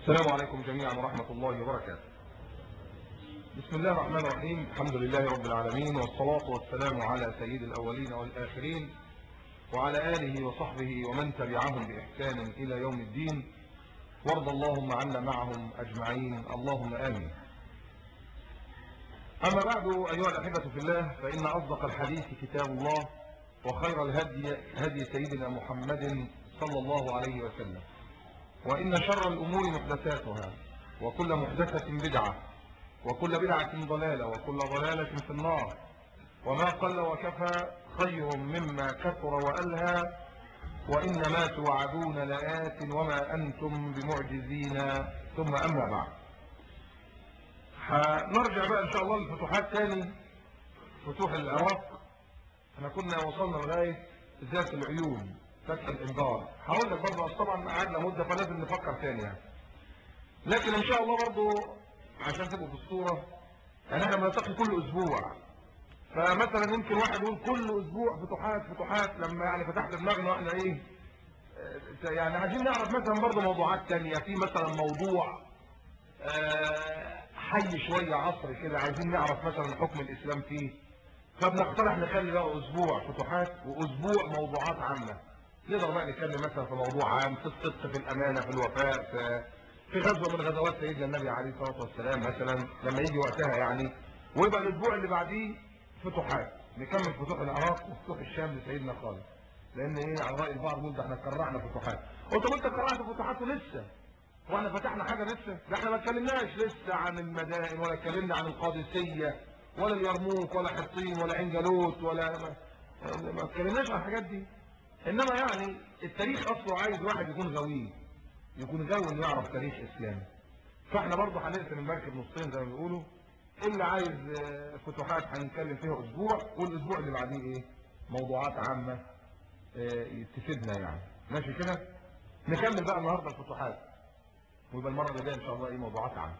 السلام عليكم جميعا ورحمة الله وبركاته بسم الله الرحمن الرحيم الحمد لله رب العالمين والصلاة والسلام على سيد الأولين والآخرين وعلى آله وصحبه ومن تبعهم بإحسان إلى يوم الدين وارض اللهم عنا معهم أجمعين اللهم آمين أما بعد أيها الأحبة في الله فإن أصدق الحديث كتاب الله وخير الهدي هدي سيدنا محمد صلى الله عليه وسلم وإن شر الأمور محدثاتها وكل محدثة بدعة وكل بدعة ضلالة وكل ضلالة في النار وما قل وكفى خير مما كثر وألهى وإنما توعدون لآت وما أنتم بمعجزين ثم أما بعد هنرجع بقى إن شاء الله للفتوحات تاني فتوح العراق احنا كنا وصلنا لغاية ذات العيون فتح الإنذار هقول لك برضه طبعا قعدنا مدة فلازم نفكر تاني يعني لكن إن شاء الله برضه عشان تبقوا في الصورة يعني احنا بنلتقي كل أسبوع فمثلا يمكن واحد يقول كل أسبوع فتوحات فتوحات لما يعني فتحت دماغنا واحنا إيه اه يعني عايزين نعرف مثلا برضه موضوعات تانية في مثلا موضوع اه حي شوية عصر كده عايزين نعرف مثلا حكم الإسلام فيه فبنقترح نخلي بقى أسبوع فتوحات وأسبوع موضوعات عامة نقدر بقى نتكلم مثلا في موضوع عام في الصدق في الأمانة في الوفاء في, في غزوة من غزوات سيدنا النبي عليه الصلاة والسلام مثلا لما يجي وقتها يعني ويبقى الأسبوع اللي بعديه فتوحات نكمل فتوح العراق وفتوح الشام لسيدنا خالد لأن إيه على رأي البعض يقول ده احنا كرعنا فتوحات قلت طب أنت كرعت فتوحات ولسه واحنا فتحنا حاجة لسه ده احنا ما اتكلمناش لسه عن المدائن ولا اتكلمنا عن القادسية ولا اليرموك ولا حطين ولا عين جالوت ولا ما, ما اتكلمناش عن الحاجات دي انما يعني التاريخ اصله عايز واحد يكون غوي يكون غاوي انه يعرف تاريخ اسلامي فاحنا برضه هنقسم المركب نصين زي ما بيقولوا اللي عايز فتوحات هنتكلم فيها اسبوع والاسبوع اللي بعديه ايه موضوعات عامة تفيدنا يعني ماشي كده نكمل بقى النهارده الفتوحات ويبقى المره اللي جايه ان شاء الله ايه موضوعات عامة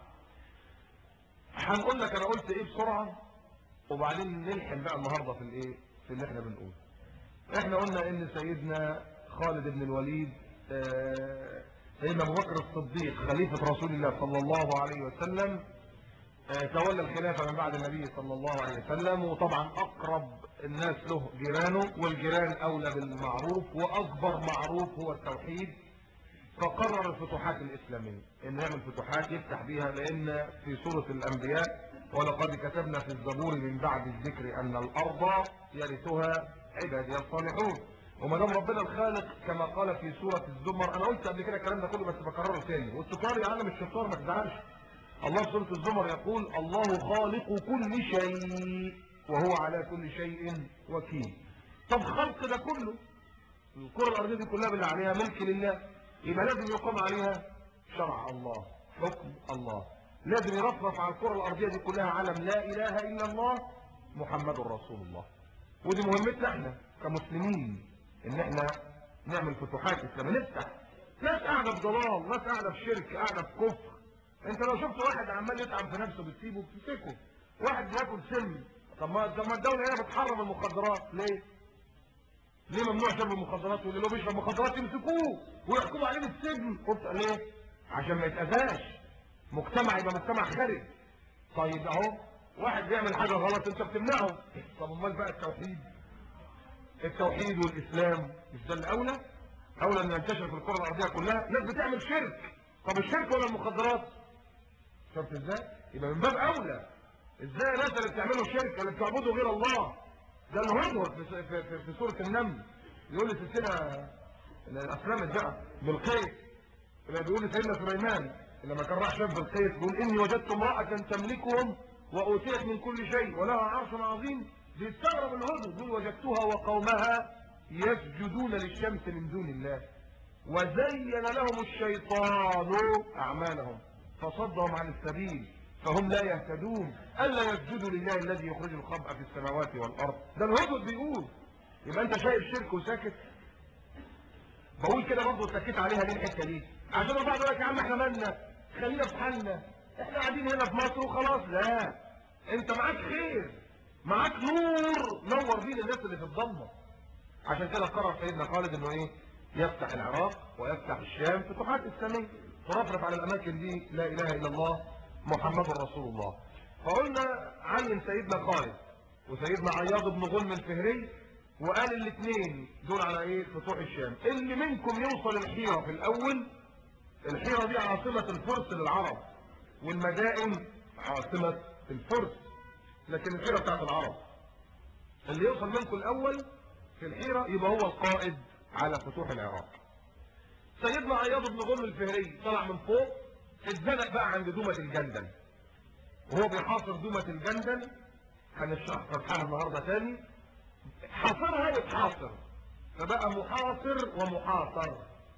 هنقول لك انا قلت ايه بسرعه وبعدين نلحم بقى النهارده في الايه في اللي احنا بنقوله احنا قلنا ان سيدنا خالد بن الوليد اه سيدنا ابو بكر الصديق خليفة رسول الله صلى الله عليه وسلم اه تولى الخلافة من بعد النبي صلى الله عليه وسلم وطبعا اقرب الناس له جيرانه والجيران اولى بالمعروف واكبر معروف هو التوحيد فقرر الفتوحات الإسلامية إن يعمل فتوحات يفتح بيها لأن في سورة الأنبياء ولقد كتبنا في الزبور من بعد الذكر أن الأرض يرثها عبادي الصالحون وما دام ربنا الخالق كما قال في سورة الزمر أنا قلت قبل كده الكلام ده كله بس بكرره تاني والسكار يا عالم الشطار ما تزعلش الله في سورة الزمر يقول الله خالق كل شيء وهو على كل شيء وكيل طب خلق ده كله الكرة الأرضية دي كلها باللي عليها ملك لله يبقى لازم يقام عليها شرع الله حكم الله لازم يرفرف على الكرة الأرضية دي كلها علم لا إله إلا الله محمد رسول الله ودي مهمتنا احنا كمسلمين ان احنا نعمل فتوحات اسلامية نفتح ناس قاعدة في ضلال ناس قاعدة في شرك قاعدة في كفر انت لو شفت واحد عمال يتعب في نفسه بتسيبه بتمسكه واحد بياكل سم طب ما الدولة هنا بتحرم المخدرات ليه ليه ممنوع شرب المخدرات واللي لو بيشرب مخدرات يمسكوه ويحكموا عليه بالسجن قلت ليه عشان ما يتأذاش مجتمع يبقى مجتمع خارج طيب اهو واحد بيعمل حاجة غلط انت بتمنعه طب امال بقى التوحيد التوحيد والاسلام مش ده الاولى اولى ان ينتشر في الكره الارضيه كلها ناس بتعمل شرك طب الشرك ولا المخدرات شفت ازاي يبقى من باب اولى ازاي الناس اللي بتعملوا شرك اللي بتعبدوا غير الله ده الهدهد في, في, في, في سورة النمل يقول لي سلسلة الأفلام بقى بالقيس اللي بيقول لسيدنا سليمان لما كان راح شاف بالقيس بيقول إني وجدت امرأة تملكهم وأوتيت من كل شيء ولها عرش عظيم بيستغرب الهدهد يقول وجدتها وقومها يسجدون للشمس من دون الله وزين لهم الشيطان أعمالهم فصدهم عن السبيل فهم لا يهتدون ألا يسجدوا لله الذي يخرج الخبأ في السماوات والأرض ده الهدد بيقول يبقى أنت شايف شرك وساكت بقول كده برضه سكت عليها ليه الحتة دي عشان البعض يقول لك يا عم احنا مالنا خلينا في حالنا احنا قاعدين هنا في مصر وخلاص لا انت معاك خير معاك نور نور بين الناس اللي في الضلمه عشان كده قرر سيدنا خالد انه ايه يفتح العراق ويفتح الشام فتوحات اسلاميه ترفرف على الاماكن دي لا اله الا الله محمد رسول الله فقلنا عين سيدنا خالد وسيدنا عياض بن غنم الفهري وقال الاثنين دول على ايه فتوح الشام اللي منكم يوصل الحيرة في الاول الحيرة دي عاصمة الفرس للعرب والمدائن عاصمة الفرس لكن الحيرة بتاعت العرب اللي يوصل منكم الاول في الحيرة يبقى هو القائد على فتوح العراق سيدنا عياض بن غنم الفهري طلع من فوق اتزنق بقى عند دومة الجندل وهو بيحاصر دومة الجندل هنشرح فتحها النهارده تاني حاصرها وتحاصر فبقى محاصر ومحاصر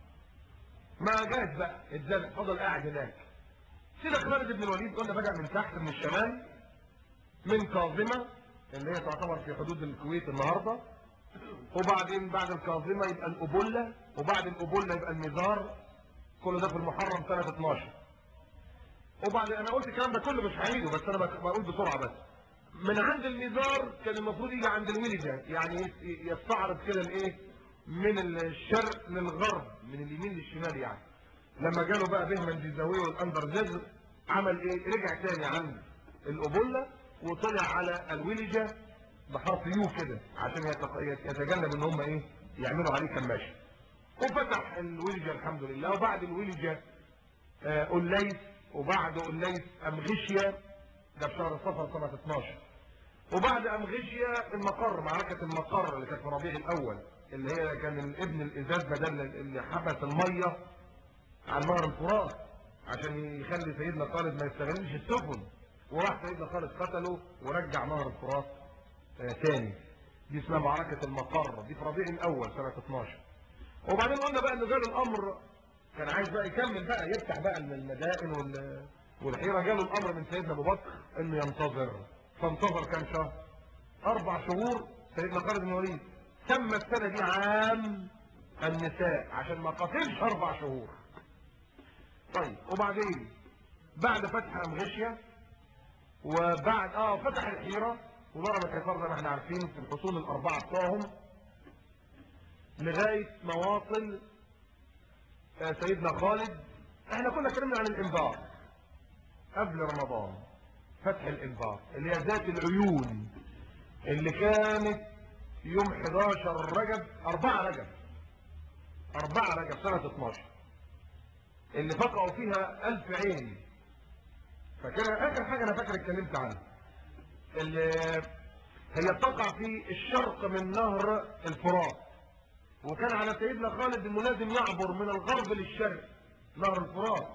ما جاش بقى اتزنق فضل قاعد هناك سيدنا خالد بن الوليد قلنا بدأ من تحت من الشمال من كاظمة اللي هي تعتبر في حدود الكويت النهاردة وبعدين بعد الكاظمة يبقى الأبلة وبعد الأبلة يبقى المزار كل ده في المحرم سنة 12 وبعد انا قلت الكلام ده كله مش هعيده بس انا بقول بسرعة بس من عند المزار كان المفروض يجي عند الولجة يعني يستعرض كده الايه من الشرق للغرب من اليمين للشمال يعني لما جاله بقى بهمن جيزاوي والاندر جزر عمل ايه رجع تاني عند الأبلة وطلع على الولجة بحرف يو كده عشان يتجنب ان هم ايه يعملوا عليه كماشة وفتح الولجة الحمد لله وبعد الولجة آه الليث وبعد الليث امغشيا ده في شهر صفر سنة 12 وبعد امغشيا المقر معركة المقر اللي كانت في ربيع الاول اللي هي كان الابن الازاز بدل اللي حبس المية على نهر الفرات عشان يخلي سيدنا خالد ما يستغلش السفن وراح سيدنا خالد قتله ورجع نهر الفرات آه تاني دي اسمها معركة المقر دي في ربيع الاول سنة 12 وبعدين قلنا بقى انه جاله الامر كان عايز بقى يكمل بقى يفتح بقى المدائن وال... والحيرة جاله الامر من سيدنا ابو بكر انه ينتظر فانتظر كام شهر اربع شهور سيدنا خالد بن الوليد سمى السنة دي عام النساء عشان ما قتلش اربع شهور طيب وبعدين بعد فتح امغشيا وبعد اه فتح الحيرة وضرب الحصار زي ما احنا عارفين في الحصون الاربعة بتوعهم لغاية مواصل سيدنا خالد احنا كنا اتكلمنا عن الانبار قبل رمضان فتح الانبار اللي هي ذات العيون اللي كانت يوم 11 رجب 4 رجب 4 رجب سنة 12 اللي فقعوا فيها ألف عين فكان آخر حاجة أنا فاكر اتكلمت عنها اللي هي تقع في الشرق من نهر الفرات وكان على سيدنا خالد انه لازم يعبر من الغرب للشرق نهر الفرات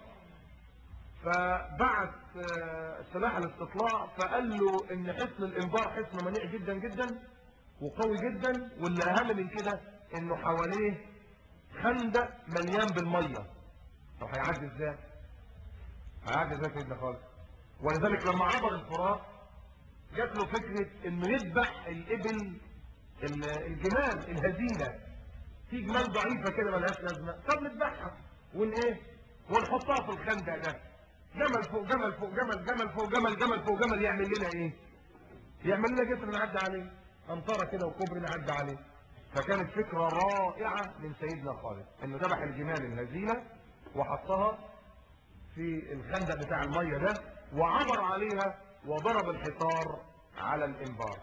فبعت سلاح الاستطلاع فقال له ان حصن الانبار حصن منيع جدا جدا وقوي جدا واللي اهم من كده انه حواليه خندق مليان بالميه طب هيعدي ازاي هيعدي ازاي سيدنا خالد ولذلك لما عبر الفرات جات له فكره انه يذبح الابل الجمال الهزيله في جمال ضعيفة كده ملهاش لازمة طب نذبحها ون ايه ونحطها في الخندق ده جمل فوق جمل فوق جمل جمل فوق جمل جمل فوق جمل يعمل لنا ايه يعمل لنا جسر نعدي عليه امطارة كده وكوبري نعدي عليه فكانت فكرة رائعة من سيدنا خالد انه ذبح الجمال الهزيلة وحطها في الخندق بتاع المية ده وعبر عليها وضرب الحصار على الانبار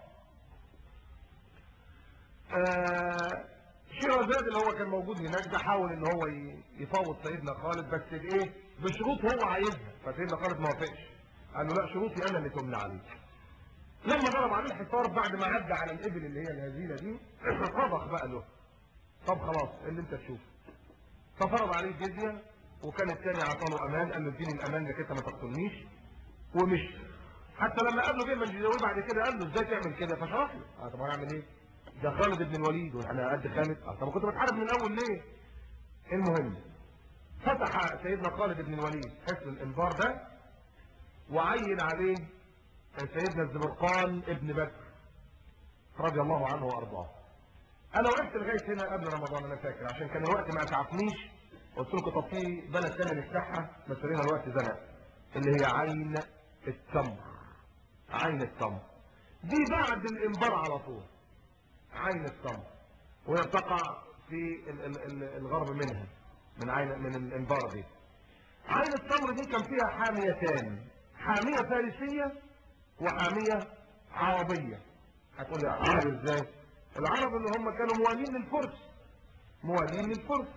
آه شيرازاد اللي هو كان موجود هناك ده حاول ان هو يفاوض سيدنا خالد بس بايه بشروط هو عايزها فسيدنا خالد ما وافقش قال له لا شروطي انا اللي تمنع عليك لما ضرب عليه الحصار بعد ما عدى على الابل اللي هي الهزيله دي رضخ بقى له طب خلاص اللي انت تشوفه ففرض عليه الجزيه وكان الثاني عطاله امان قال له اديني الامان انك انت ما تقتلنيش ومشي حتى لما قابله بيه منجزاوي بعد كده قال له ازاي تعمل كده فشرح له اه طب هنعمل ايه ده خالد بن الوليد وانا قد خالد اه طب كنت بتحارب من الاول ليه المهم فتح سيدنا خالد بن الوليد حصن الانبار ده وعين عليه سيدنا الزبرقان ابن بدر رضي الله عنه وارضاه انا وقفت لغايه هنا قبل رمضان انا فاكر عشان كان الوقت ما اسعفنيش قلت لكم طب في بلد ثانيه نفتحها بس لنا الوقت زنق اللي هي عين التمر عين التمر دي بعد الانبار على طول عين التمر وهي تقع في ال ال ال الغرب منها من عين من الانبار دي عين التمر دي كان فيها حاميتان حامية فارسية وحامية عربية هتقول لي عرب ازاي العرب اللي هم كانوا موالين للفرس موالين للفرس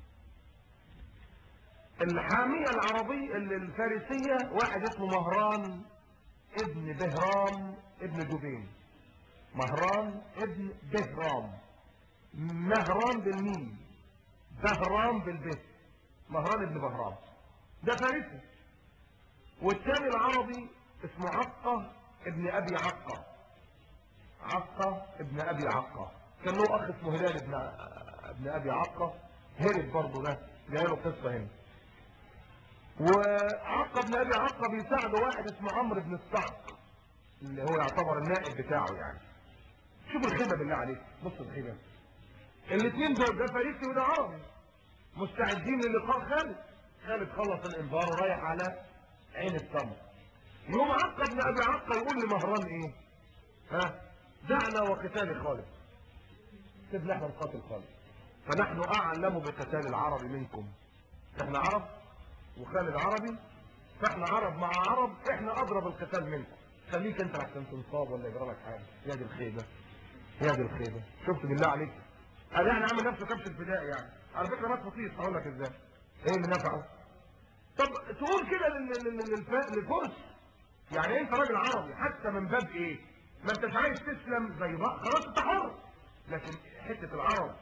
الحامية العربية الفارسية واحد اسمه مهران ابن بهرام ابن جبين مهران ابن بهرام مهران بالميم بهرام بالبه مهران ابن بهرام ده فارسي والثاني العربي اسمه عقة ابن ابي عقة عقة ابن ابي عقة كان له اخ اسمه هلال ابن ابن ابي عقة هرب برضه ده جاي له قصه هنا وعقة ابن ابي عقة بيساعده واحد اسمه عمرو بن الصعق اللي هو يعتبر النائب بتاعه يعني شوفوا الخيبه بالله عليك بص الخيبه الاثنين دول ده فارسي وده عربي مستعدين للقاء خالد خالد خلص الانذار ورايح على عين التمر يوم عقة ابن ابي عقة يقول لمهران ايه ها دعنا وقتال خالد سيبنا احنا نقاتل خالد فنحن اعلم بقتال العرب منكم احنا عرب وخالد عربي فاحنا عرب مع عرب احنا اضرب القتال منكم خليك انت عشان تنصاب ولا يجرى لك حاجه يا دي الخيبه يا دي الخيبه شفت بالله عليك قال يعني عامل نفسه كبش الفداء يعني على فكره ما تفصيل هقول لك ازاي ايه اللي نفعه طب تقول كده لل- لل- للف- للفرس يعني انت راجل عربي حتى من باب ايه ما انتش عايز تسلم زي بعض خلاص انت حر لكن حته العرب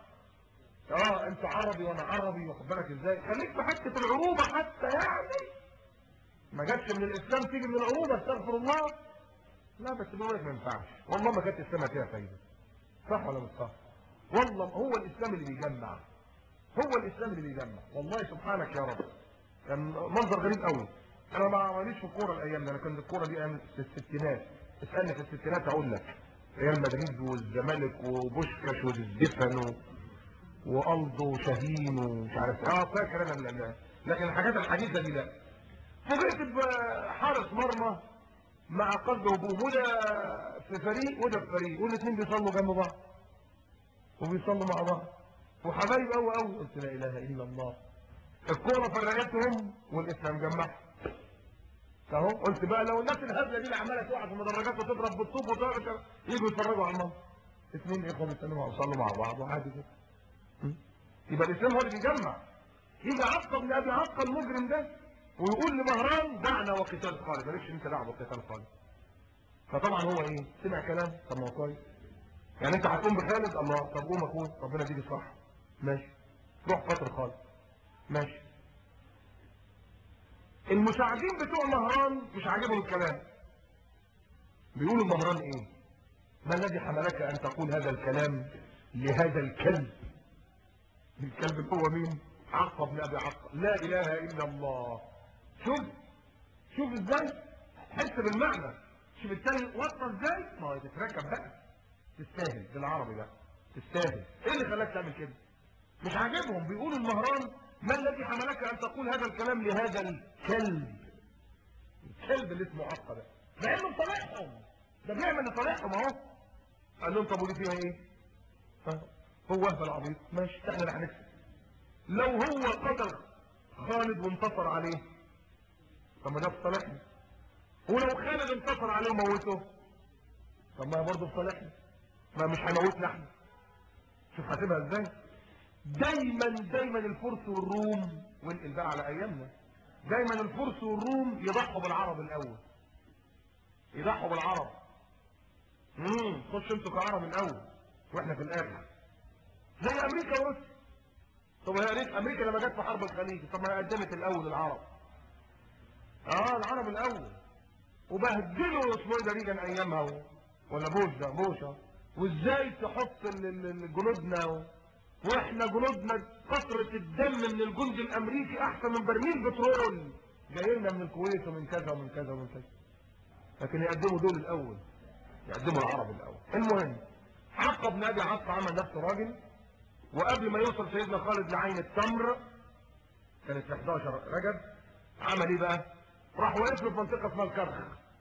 اه انت عربي وانا عربي واخد بالك ازاي خليك في حته العروبه حتى يعني ما جاتش من الاسلام تيجي من العروبه استغفر الله لا بس بيقول لك ما ينفعش والله ما كانت السنه فيها فايده صح ولا مش صح والله هو الاسلام اللي بيجمع هو الاسلام اللي بيجمع والله سبحانك يا رب كان منظر غريب قوي انا ما ماليش في الكوره الايام ده انا كنت الكوره دي ايام في الستينات اسالني في الستينات اقول لك ريال مدريد والزمالك وبوشكاش والدفن و... والدو وشاهين ومش عارف إيه. اه فاكر انا ال- ال- لكن الحاجات الحديثه دي لا فوجئت بحارس مرمى مع قلب هجوم وده في فريق وده في فريق والاثنين بيصلوا جنب بعض وبيصلوا مع بعض وحبايب قوي قوي قلت لا اله الا الله الكوره فرقتهم والاسلام جمعهم اهو قلت بقى لو الناس الهبله دي اللي عماله تقع في المدرجات وتضرب بالطوب وتضرب يجوا يتفرجوا على الماتش اثنين اخوه بيسلموا ويصلوا مع بعض وعادي كده م? يبقى الاسلام هو اللي بيجمع يجي عقب بن ابي عقب المجرم ده ويقول لمهران دعنا وقتال خالد مالكش انت دعوه بقتال خالد فطبعا هو ايه سمع كلام طب ما هو كويس يعني انت هتقوم بخالد الله طب قوم اخويا ربنا يديك الصح ماشي روح قتل خالد ماشي المساعدين بتوع مهران مش عاجبهم الكلام بيقولوا مهران ايه ما الذي حملك ان تقول هذا الكلام لهذا الكلب الكلب اللي هو مين عقب بن ابي عقب لا اله الا الله شوف شوف ازاي حس بالمعنى شوف التاني وصل ازاي ما هو تتركب بقى تستاهل بالعربي ده تستاهل ايه اللي خلاك تعمل كده مش عاجبهم بيقولوا المهران ما الذي حملك ان تقول هذا الكلام لهذا الكلب الكلب اللي اسمه عقبه ده مع انه صالحهم ده بيعمل لصالحهم اهو قال لهم طب ودي فيها ايه ها؟ هو اهبل عبيط ماشي احنا اللي هنكسب لو هو قتل خالد وانتصر عليه طب ما ده في صالحنا ولو خالد انتصر عليه وموته طب ما برضه في صالحنا ما مش هيموتنا احنا شوف هتبقى ازاي دايما دايما الفرس والروم وانقل بقى على ايامنا دايما الفرس والروم يضحوا بالعرب الاول يضحوا بالعرب امم خش انتوا كعرب الاول واحنا في الاخر زي امريكا وروسيا طب يا ريت امريكا لما جت في حرب الخليج طب ما هي قدمت الاول العرب اه العرب الاول وبهدلوا اسمه ايه ده ريجن ايامها و- ولا بوش ده بوش وازاي تحط ال- ال- ال- جنودنا و... واحنا جنودنا قطرة الدم من الجند الامريكي احسن من برميل بترول جاي لنا من الكويت ومن كذا ومن كذا ومن كذا لكن يقدموا دول الاول يقدموا العرب الاول المهم عقب بن ابي عقب عمل نفسه راجل وقبل ما يوصل سيدنا خالد لعين التمر كانت في 11 رجب عمل ايه بقى راح واقف له في منطقه اسمها الكرخ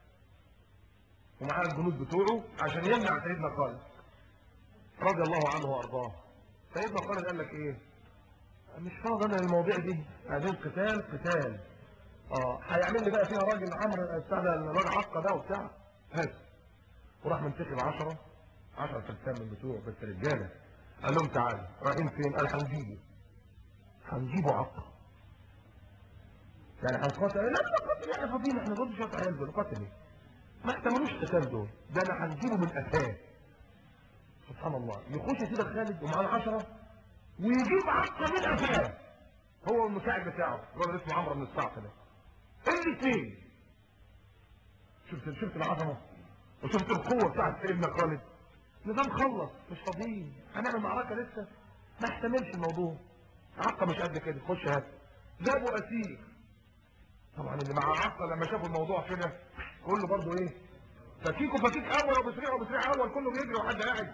ومعاه الجنود بتوعه عشان يمنع سيدنا خالد رضي الله عنه وارضاه سيدنا خالد قال لك ايه مش فاضي انا المواضيع دي عايزين قتال قتال اه هيعمل لي بقى فيها راجل عمرو بتاع ده الراجل عقه ده وبتاع هات وراح منتخب 10 10 فلسان من بتوعه بس رجاله قال لهم تعالوا رايحين فين؟ قال هنجيبه هنجيبه عقه يعني هنقاتل لا لا قاتل احنا فاضيين احنا ضد شويه عيال دول قاتل ايه؟ ما احتملوش قتال دول ده انا هنجيبه من قفاه سبحان الله يخش سيدة خالد ومعاه العشرة ويجيب عقة من قفاه هو والمساعد بتاعه الراجل اسمه عمرو بن الصعق ده الاثنين شفت شفت العظمه وشفت القوه بتاعت سيدنا خالد نظام خلص مش فاضيين هنعمل معركه لسه ما احتملش الموضوع عقه مش قد كده خش هات جابوا اسير طبعا اللي مع عقه لما شافوا الموضوع كده كله برضه ايه فكيك وفكيك اول وبسريع وبسريع اول كله بيجري وحد قاعد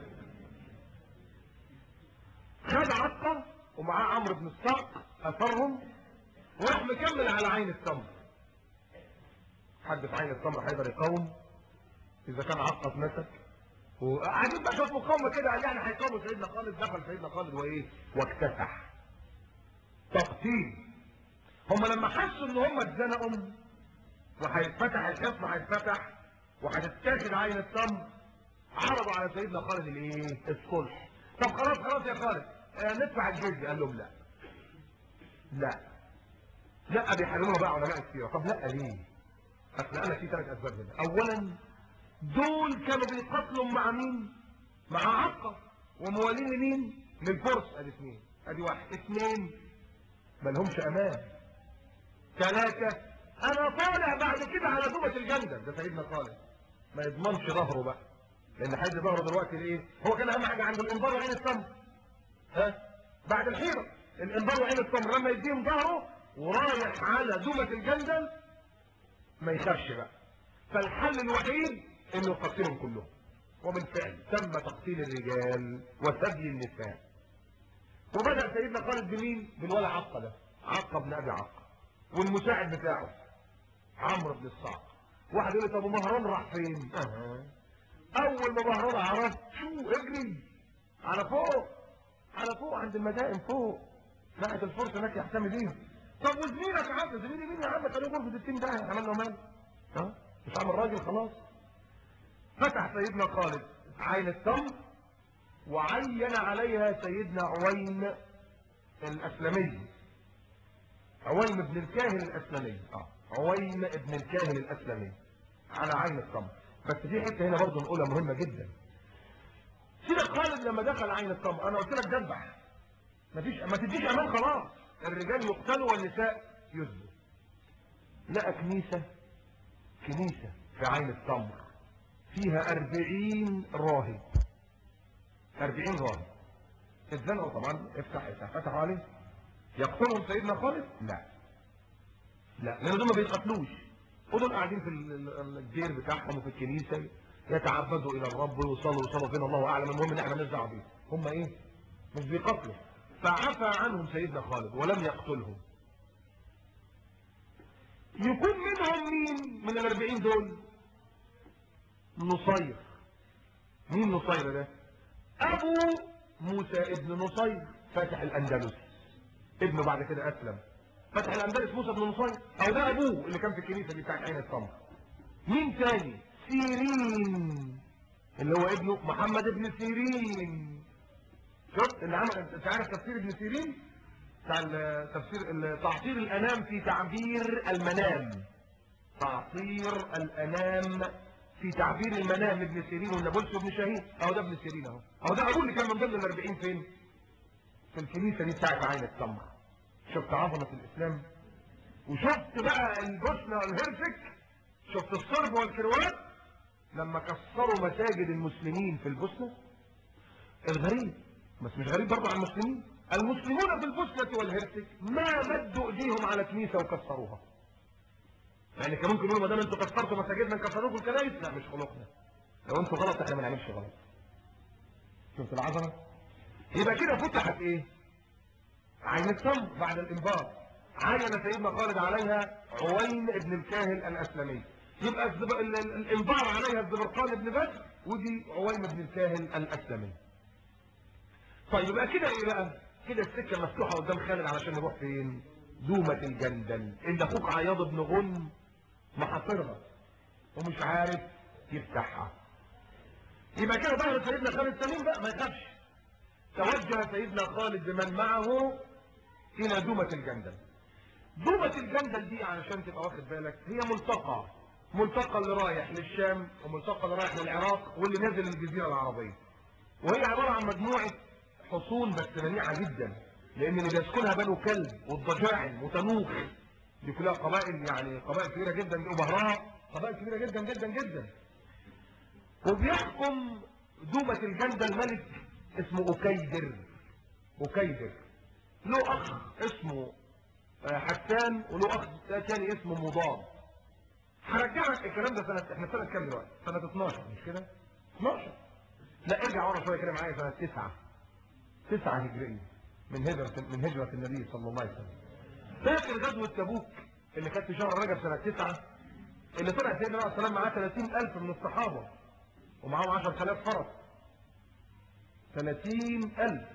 خد عقه ومعاه عمرو بن الصعق اثرهم وراح مكمل على عين التمر حد في عين التمر هيقدر يقاوم اذا كان عقه اتمسك وقاعدين بقى شويه مقاومه كده يعني هيقاوموا سيدنا خالد دخل سيدنا خالد وايه واكتسح تقتيل هم لما حسوا ان هم اتزنقوا وهيتفتح الخصم هيتفتح وهتتاخد عين التمر عرضوا على سيدنا خالد الايه الصلح طب خلاص خلاص يا خالد آه ندفع الجزيه قال لهم لا لا لا بيحرموها بقى علماء السيره طب لا ليه اصل انا في ثلاث اسباب هنا اولا دول كانوا بيقاتلوا مع مين مع عقه وموالين لمين للفرس ادي اثنين ادي واحد اثنين ما لهمش امان ثلاثه انا طالع بعد كده على دوبه الجندل ده سيدنا خالد ما يضمنش ظهره بقى لان حد ظهره دلوقتي لايه هو كان اهم حاجه عنده الانذار وعين التمر ها بعد الحيره الانذار وعين التمر لما يديهم ظهره ورايح على دومة الجندل ما يخافش بقى فالحل الوحيد انه يقتلهم كلهم وبالفعل تم تقتيل الرجال وسبي النساء وبدأ سيدنا خالد بمين بالولا عقة ده عقة بن ابي عقة والمساعد بتاعه عمرو بن الصعق واحد يقول لي طب مهران راح فين أه. اول ما مهران عرفت شو اجري على فوق على فوق عند المدائن فوق ناحيه الفرس هناك يحتمي بيه طب وزميلك يا عم زميلي مين يا عم خليه غرفه التيم ده عمل له مال ها مش عامل راجل خلاص فتح سيدنا خالد عين التمر وعين عليها سيدنا عوين الاسلمي عوين بن الكاهن الاسلمي اه عوين بن الكاهن الاسلمي على عين التمر بس في حته هنا برضه نقولها مهمه جدا سيدنا خالد لما دخل عين التمر انا قلت لك دبح مفيش ما تديش امان خلاص الرجال يقتلوا والنساء يذبوا لقى كنيسة كنيسة في عين التمر فيها أربعين راهب أربعين راهب اتزنقوا طبعا افتح افتح فتحوا عليه يقتلهم سيدنا خالد لا لا لان دول ما بيتقتلوش ودول قاعدين في الدير بتاعهم وفي الكنيسة يتعبدوا الى الرب ويصلوا ويصلوا فينا الله اعلم المهم ان احنا نرجع بيه هم ايه مش بيقتلوا فعفى عنهم سيدنا خالد ولم يقتلهم يكون منهم مين من الاربعين دول نصير مين نصير ده ابو موسى ابن نصير فاتح الاندلس ابنه بعد كده اسلم فتح الاندلس موسى بن نصير او ده ابوه اللي كان في الكنيسه دي بتاعت عين التمر مين تاني سيرين اللي هو ابنه محمد ابن سيرين شفت اللي عمل انت عارف تفسير ابن سيرين بتاع تفسير تعطير الانام في تعبير المنام تعطير الانام في تعبير المنام ابن سيرين والنابلس وابن شاهين اهو ده ابن سيرين اهو اهو ده ابوه اللي كان من ضمن الاربعين فين في الكنيسه دي بتاعت عين التمر شفت عظمه الاسلام وشفت بقى البوسنه والهرسك شفت الصرب والكروات لما كسروا مساجد المسلمين في البوسنه الغريب بس مش غريب برضه على المسلمين المسلمون في البوسنة والهرسك ما مدوا ايديهم على كنيسة وكسروها يعني كان ممكن يقولوا ما دام انتوا كسرتوا مساجدنا نكسروكم الكنائس لا مش خلقنا لو انتوا غلط احنا ما نعملش غلط شفت العظمه يبقى كده فتحت ايه عين التمر بعد الانبار عين سيدنا خالد عليها عوين ابن الكاهن الاسلمي يبقى الزب... الانبار عليها الزبرقان ابن بدر ودي عوين ابن الكاهن الاسلمي طيب يبقى كده ايه بقى كده السكه مفتوحه قدام خالد علشان يروح فين دومة الجندل ان اخوك عياض بن غنم محاصرها ومش عارف يفتحها يبقى كده ظهر سيدنا خالد سليم بقى ما يخافش توجه سيدنا خالد بمن معه الى دومة الجندل دومة الجندل دي علشان تبقى واخد بالك هي ملتقى ملتقى اللي رايح للشام وملتقى اللي رايح للعراق واللي نازل للجزيرة العربية وهي عبارة عن مجموعة حصون بس منيعة جدا لان اللي بيسكنها بنو كلب والضجاعم وتنوخ دي كلها قبائل يعني قبائل كبيرة جدا وبهراء قبائل كبيرة جدا جدا جدا وبيحكم دومة الجندل ملك اسمه أكيدر أكيدر له أخ اسمه حسان وله أخ تاني اسمه مضاد هرجعك الكلام ده سنة احنا سنة كام دلوقتي؟ سنة 12 مش كده؟ 12 لا ارجع ورا شوية كده معايا سنة 9 9 هجرية من هجرة من هجرة النبي صلى الله عليه وسلم فاكر غزوة تبوك اللي كانت في شهر رجب سنة 9 اللي طلع سيدنا عليه السلام معاه 30000 من الصحابة ومعاهم 10000 فرس 30000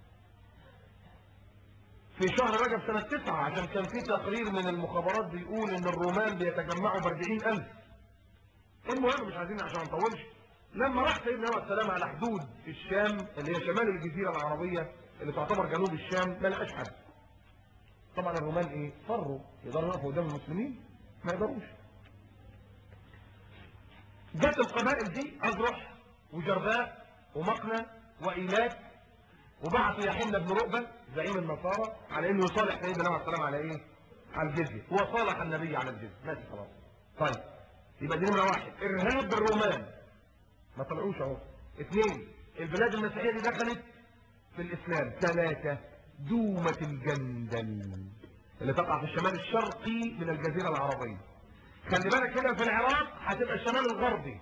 في شهر رجب سنة 9 عشان كان في تقرير من المخابرات بيقول ان الرومان بيتجمعوا ب 40000 المهم مش عايزين عشان ما نطولش لما راح سيدنا عليه السلام على حدود الشام اللي هي شمال الجزيرة العربية اللي تعتبر جنوب الشام ما لقاش حد طبعا الرومان ايه فروا يقدروا يقفوا قدام المسلمين ما يقدروش جت القبائل دي أزرح وجرباء ومقنة وإيلات وبعث يحن بن رؤبة زعيم النصارى على انه يصالح سيدنا عليه السلام على ايه على الجزية وصالح النبي على الجزية ماشي خلاص طيب يبقى دي نمرة واحد ارهاب الرومان ما طلعوش اهو اثنين البلاد المسيحية دي دخلت في الاسلام ثلاثة دومة الجندل اللي تقع في الشمال الشرقي من الجزيرة العربية خلي بالك هنا في العراق هتبقى الشمال الغربي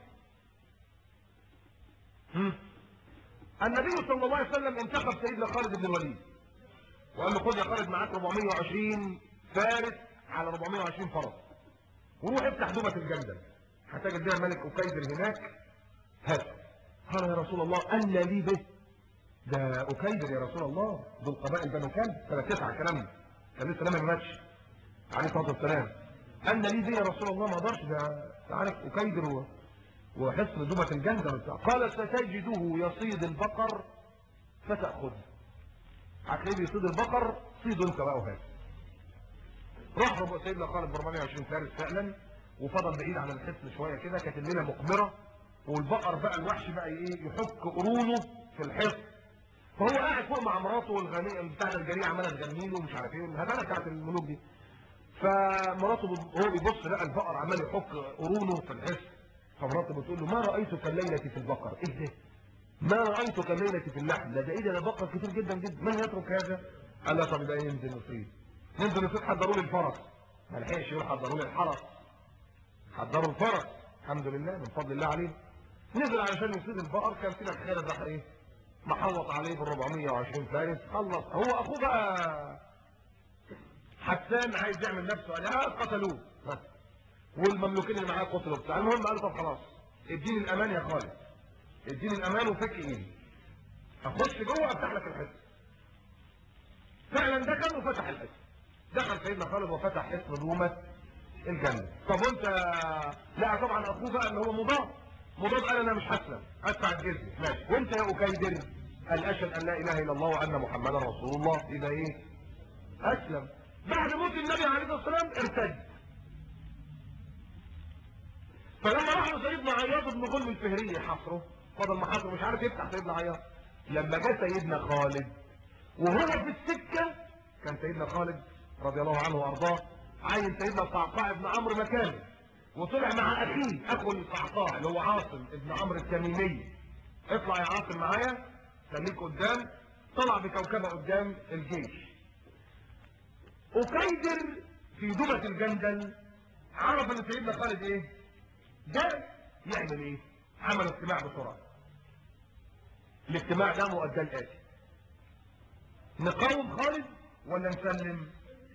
هم. النبي صلى الله عليه وسلم انتخب سيدنا خالد بن الوليد وقال له خد يا خالد معاك 420 فارس على 420 فرس وروح افتح دومة الجندل هتجد بيها الملك أكيدر هناك هات قال يا رسول الله أن لي به ده أكيدر يا رسول الله دول قبائل بنو كلب سنة تسعة الكلام ده كان لسه لما ماتش عليه الصلاة والسلام أن لي به يا رسول الله ما اقدرش ده عارف أكيدر و... وحصن دومة الجندل بتاع قال ستجده يصيد البقر فتأخذه هتلاقيه بيصيد البقر صيد انت بقى وهات راح ربع سيدنا خالد ب 420 فارس فعلا وفضل بعيد عن الحصن شويه كده كانت الليله مقمره والبقر بقى الوحش بقى ايه يحك قرونه في الحصن فهو قاعد فوق مع مراته والغني بتاع الجريء عماله تغني له ومش عارف ايه الهبله بتاعت الملوك دي فمراته وهو بيبص لقى البقر عمال يحك قرونه في الحصن فمراته بتقول له ما رايتك الليله في البقر ايه ده ما رايتك الليله في اللحم ده ده ايه ده ده بقر كتير جدا جدا من يترك هذا قال لا طب يبقى ينزل نصيب ننزل نصيب حضروا لي الفرس ما لحقش يقول حضروا لي الحرس حضروا الفرس الحمد لله من فضل الله عليه نزل علشان يصيد البقر كان سيدنا خالد راح ايه محوط عليه بال 420 فارس خلص هو اخوه بقى حسان عايز يعمل نفسه قال اه قتلوه والمملوكين اللي معاه قتلوا بتاع المهم قال طب خلاص اديني الامان يا خالد اديني الامان وفك ايدي اخش جوه افتح لك الحصن فعلا ده كان وفتح الحصن دخل سيدنا خالد وفتح حصن رومة الجنة طب وانت لا طبعا اخوه بقى اللي هو مضاد مضاد قال انا مش هسلم ادفع الجزية ماشي وانت يا اكيدر قال اشهد ان لا اله الا الله وان محمدا رسول الله اذا ايه اسلم بعد موت النبي عليه الصلاه والسلام ارتد فلما راح له سيدنا عياض بن غلم الفهري حصره فضل محاصره مش عارف يفتح سيدنا عياض لما جاء سيدنا خالد وهو في السكة كان سيدنا خالد رضي الله عنه وارضاه عين سيدنا القعقاع بن عمرو مكانه وطلع مع اخيه اخو القعقاع اللي هو عاصم ابن عمرو التميمي اطلع يا عاصم معايا خليك قدام طلع بكوكبه قدام الجيش أكيدر في دمة الجندل عرف ان سيدنا خالد ايه ده يعمل ايه عمل اجتماع بسرعة الاجتماع ده مؤدى الاتي نقاوم خالد ولا نسلم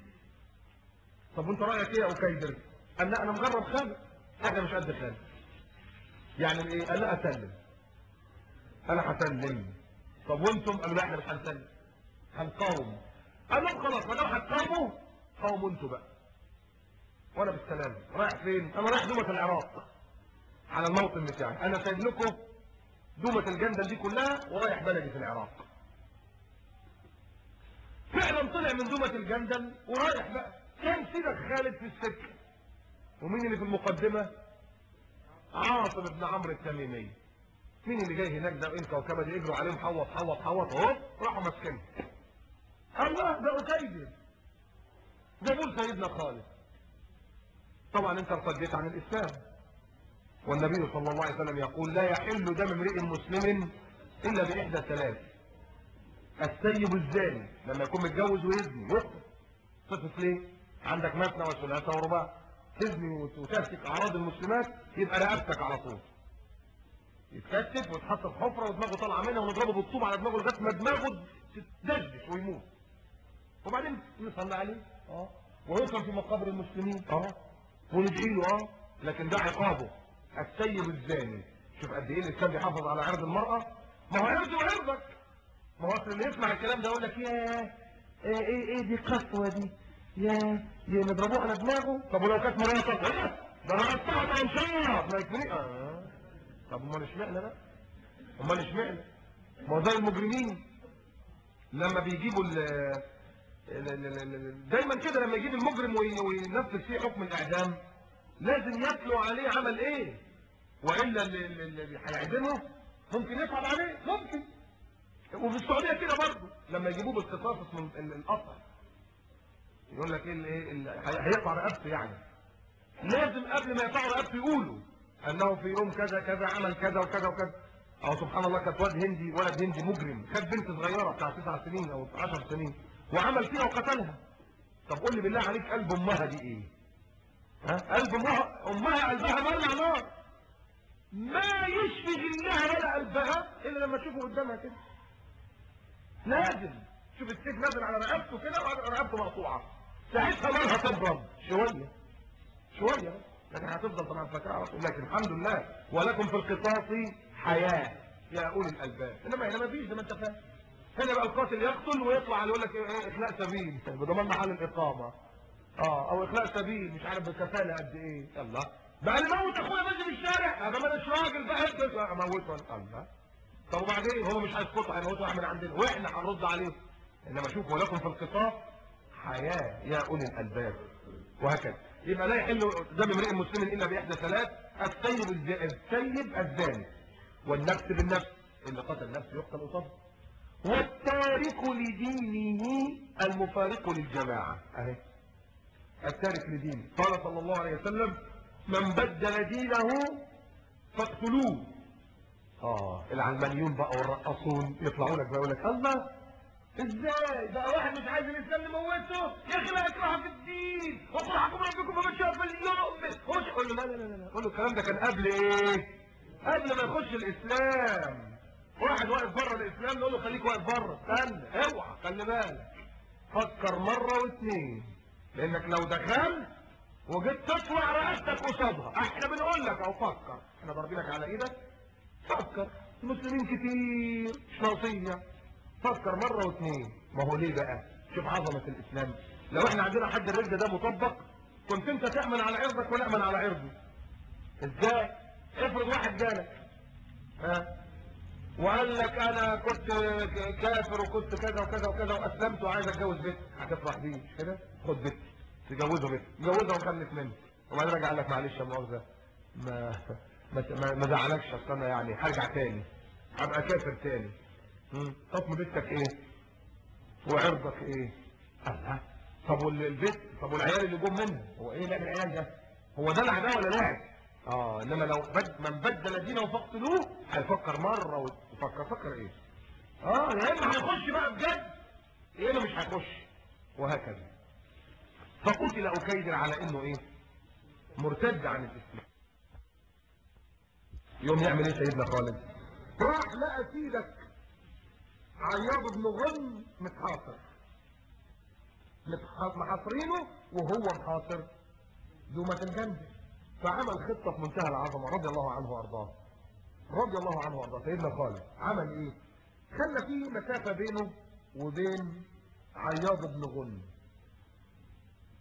طب وانت رايك ايه يا اكيدر قال لا انا مجرد خالد احنا مش قد خالد يعني ايه قال لا اسلم انا هسلم طب وانتم قالوا لا احنا مش هنسلم هنقاوم قال لهم خلاص ما دام هتقاوموا قوم انتوا بقى وانا بالسلامه رايح فين انا رايح دومه العراق على الموطن بتاعي انا سايب لكم دومه الجندل دي كلها ورايح بلدي في العراق فعلا طلع من دومه الجندل ورايح بقى كان سيدك خالد في السكه ومين اللي في المقدمه عاصم بن عمرو التميمي مين اللي جاي هناك ده انت وكبد يجروا عليهم حوط حوط حوط اهو راحوا ماسكينه الله ده أسيد جابوا سيدنا خالد طبعا انت ارتديت عن الاسلام والنبي صلى الله عليه وسلم يقول لا يحل دم امرئ مسلم الا باحدى ثلاث السيب الزاني لما يكون متجوز ويزني يقتل صفت ليه عندك مثنى وثلاثه ورباع تزني وتهتك اعراض المسلمات يبقى رقبتك على طول يتكتف ويتحط في حفره ودماغه طالعه منها ونضربه بالطوب على دماغه لغايه ما دماغه تدشدش ويموت وبعدين نصلي عليه اه ويدفن في مقابر المسلمين اه وندعي له اه لكن ده عقابه السيب الزاني شوف قد ايه الاسلام بيحافظ على عرض المراه ما هو عرضه وعرضك ما هو اصل اللي يسمع الكلام ده يقول لك يا ايه ايه ايه دي قسوه دي يا دي نضربوه على دماغه طب ولو كانت مراتك ده انا قطعت عن شعر ما يكفيني اه طب امال اشمعنى بقى امال اشمعنى ما هو زي المجرمين لما بيجيبوا ال دايما كده لما يجيب المجرم وينفذ فيه حكم الاعدام لازم يتلو عليه عمل ايه والا اللي, اللي هيعدمه ممكن يصعب عليه ممكن وفي السعوديه كده برضه لما يجيبوه بالقصاص اسمه القطع يقول لك ايه اللي هيقطع رقبته يعني لازم قبل ما يقطعوا رقبته يقولوا انه في يوم كذا كذا عمل كذا وكذا وكذا او سبحان الله كانت واد هندي ولد هندي مجرم خد بنت صغيره بتاع تسع سنين او 10 سنين وعمل فيها وقتلها طب قول لي بالله عليك قلب امها دي ايه ها قلب امها امها قلبها مولع نار ما يشفي غلها ولا قلبها الا لما تشوفه قدامها كده لازم شوف السيف نازل على رقبته كده ورقبته مقطوعه ساعتها نارها تبرد شويه شويه بس لكن هتفضل طبعا فاكرها على طول لكن الحمد لله ولكم في القصاص حياه يا اولي الالباب انما هنا ما فيش زي ما انت فاهم هنا بقى القاتل يقتل ويطلع يقول لك ايه اخلاء سبيل بضمان محل الاقامه اه او اخلاء سبيل مش عارف بكفاله قد ايه الله بقى اللي موت اخويا ماشي في الشارع انا ماليش راجل بقى انت اموته الله طب وبعدين هو مش هيسقطوا هيموتوا واحد من عندنا واحنا هنرد عليه انما شوف ولكم في القصاص حياه يا اولي الالباب وهكذا يبقى لا يحل دم امرئ مسلم الا باحدى ثلاث السيب السيب الزاني والنفس بالنفس اللي قتل نفسه يقتل قصاده والتارك لدينه المفارق للجماعة اهي التارك لدينه قال صلى الله عليه وسلم من بدل دينه فاقتلوه اه العلمانيون بقى والرقصون يطلعوا لك بقى يقول لك الله ازاي بقى واحد مش عايز الاسلام نموته يا اخي لا اكره في الدين وقرحكم ربكم فمن شاء فليؤمن خش قول له لا لا لا لا قول له الكلام ده كان قبل ايه قبل ما يخش الاسلام واحد واقف بره الاسلام نقول له خليك واقف بره استنى اوعى خلي بالك فكر مره واثنين لانك لو دخلت وجيت تطلع رقبتك قصادها احنا بنقول لك او فكر احنا ضاربينك على ايدك فكر المسلمين كتير مش ناقصيه فكر مره واثنين ما هو ليه بقى شوف عظمه الاسلام لو احنا عندنا حد الرجل ده مطبق كنت انت تامن على عرضك ولا امن على عرضه ازاي افرض واحد جالك ها وقال لك انا كنت كافر وكنت كذا وكذا وكذا واسلمت وعايز اتجوز بنت هتفرح بيه مش كده خد بنت تجوزه بنت تجوزها وخلف منه وبعدين رجع لك معلش يا مؤاخذه ما ما ما زعلكش اصل انا يعني هرجع تاني هبقى كافر تاني حكم بنتك ايه وعرضك ايه الله طب والبيت طب والعيال اللي جم منه هو ايه لعب العيال ده هو ده لعب ولا لعب اه انما لو بد من بدل دينه فاقتلوه هيفكر مره ويفكر فكر ايه اه يا اما هيخش بقى بجد يا اما مش هيخش وهكذا فقتل اكيدر على انه ايه مرتد عن الاسلام يوم يعمل ايه سيدنا خالد راح لقى سيدك عياض بن غن متحاصر محاصرينه وهو محاصر دومة الجنة فعمل خطة في منتهى العظمة رضي الله عنه وارضاه رضي الله عنه وارضاه سيدنا خالد عمل ايه خلى فيه مسافة بينه وبين عياض بن غن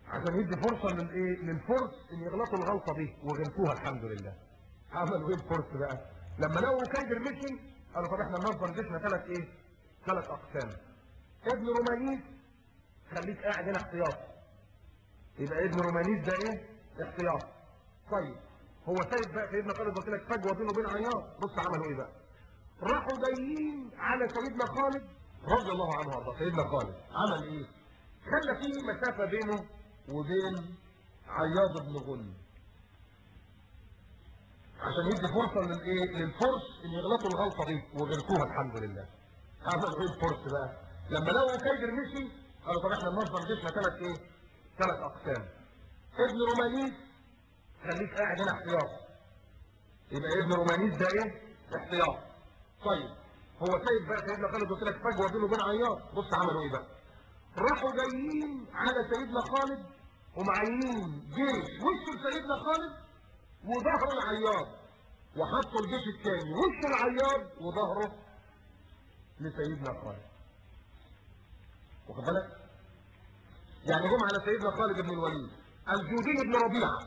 عشان يدي فرصه للايه للفرس ان يغلطوا الغلطه دي وغلطوها الحمد لله عملوا ايه الفرس بقى لما لقوا كايدر مشي قالوا طب احنا ننظم جيشنا ثلاث ايه ثلاث اقسام ابن رومانيس خليك قاعد هنا احتياط يبقى ابن رومانيس ده ايه احتياط طيب هو سيد بقى سيدنا خالد قلت لك فجوه بينه وبين عياط بص عملوا ايه بقى راحوا جايين على سيدنا خالد رضي الله عنه وارضاه سيدنا خالد عمل ايه خلى فيه مسافه بينه وبين عياض بن غنم عشان يدي فرصه للايه للفرس ان يغلطوا الغلطه دي وغلطوها الحمد لله عملوا ايه الفرس بقى لما لقوا كايدر مشي قالوا طب احنا ننظم جيشنا ثلاث ايه ثلاث اقسام ابن رومانيس خليك قاعد هنا احتياط يبقى ابن رومانيس ده ايه احتياط طيب هو سيد بقى سيدنا خالد قلت لك فجوه بينه وبين عياط بص عملوا ايه بقى راحوا جايين على سيدنا خالد ومعينين جيش وش سيدنا خالد وظهر العياط وحطوا الجيش الثاني وش العياط وظهره لسيدنا خالد واخد بالك يعني جم على سيدنا خالد بن الوليد الجودي بن ربيعه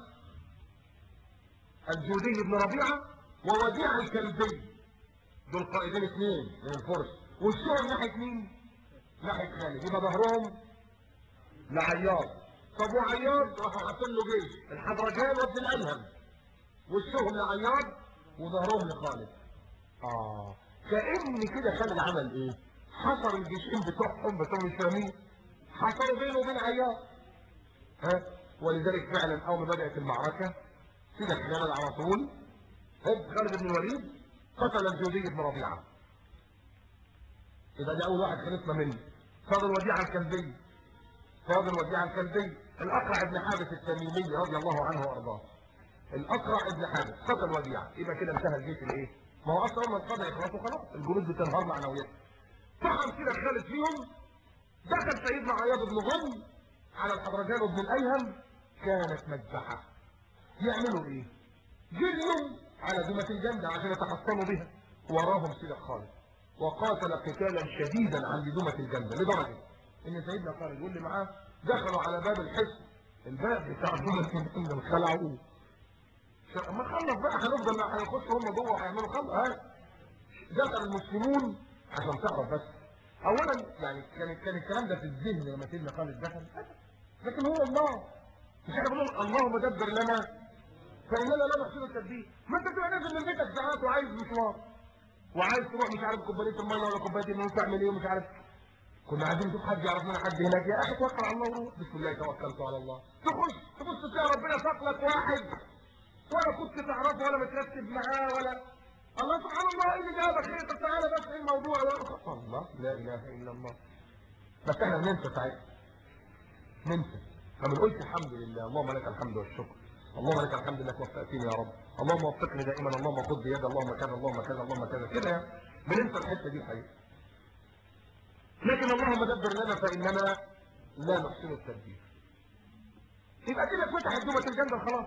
الجودي بن ربيعه ووديع الكلبي دول قائدين اثنين من الفرس وشهم ناحيه مين ناحيه خالد يبقى ظهرهم لعياض طب وعياض راحوا حاطين له جيش الحضرجان وابن الالهم وشهم لعياض وظهرهم لخالد اه كان كده خالد عمل ايه حصر الجيشين بتوعهم بس هم مش فاهمين حصروا بينه وبين عياض ها ولذلك فعلا اول ما بدات المعركه كده خالد على طول هوب خالد بن الوليد قتل الجودي بن ربيعه يبقى ده اول واحد خلصنا منه فاضل وديع الكلبي فاضل وديع الكلبي الاقرع بن حابس التميمي رضي الله عنه وارضاه الاقرع بن حابس قتل وديع يبقى كده انتهى الجيش الايه ما هو اصلا هم القضاء يخلصوا خلاص الجنود بتنهار معنوياتهم طحن كده خالد فيهم دخل سيدنا عياض بن غنم على الحضرجان وابن الايهم كانت مذبحه يعملوا ايه جريوا على ذمة الجنة عشان يتحصنوا بها وراهم سيدة خالد وقاتل قتالا شديدا عند ذمة الجنة لدرجة ان سيدنا خالد يقول لي معاه دخلوا على باب الحصن الباب بتاع ذمة الجنة خلعوه ما خلص بقى هنفضل هيخشوا هم جوه وهيعملوا خلص ها دخل المسلمون عشان تعرف بس اولا يعني كان كان الكلام ده في الذهن لما سيدنا خالد دخل لكن هو الله مش احنا بنقول اللهم دبر لنا فإننا لا نحسن التدبير ما انت تبقى نازل من بيتك ساعات وعايز مشوار وعايز تروح مش عارف كوبايه الميه ولا كوبايه النور تعمل ايه ومش عارف كنا عايزين نشوف حد يعرف لنا حد هناك يا اخي توكل على الله وروح بسم الله توكلت على الله تخش تبص تلاقي ربنا ساق واحد ولا كنت تعرفه ولا مترتب معاه ولا الله سبحان الله ايه اللي جابك ايه طب تعالى بس ايه الموضوع الله لا اله الا الله بس احنا بننسى ساعتها ننسى فما نقولش الحمد لله اللهم لك الحمد والشكر اللهم لك الحمد انك وفقتني يا رب اللهم وفقني دائما اللهم خذ بيد اللهم كذا اللهم كذا اللهم كذا كده بننسى الحته دي الحقيقه لكن اللهم دبر لنا فاننا لا نحسن التدبير يبقى كده فتحت دومة الجنة خلاص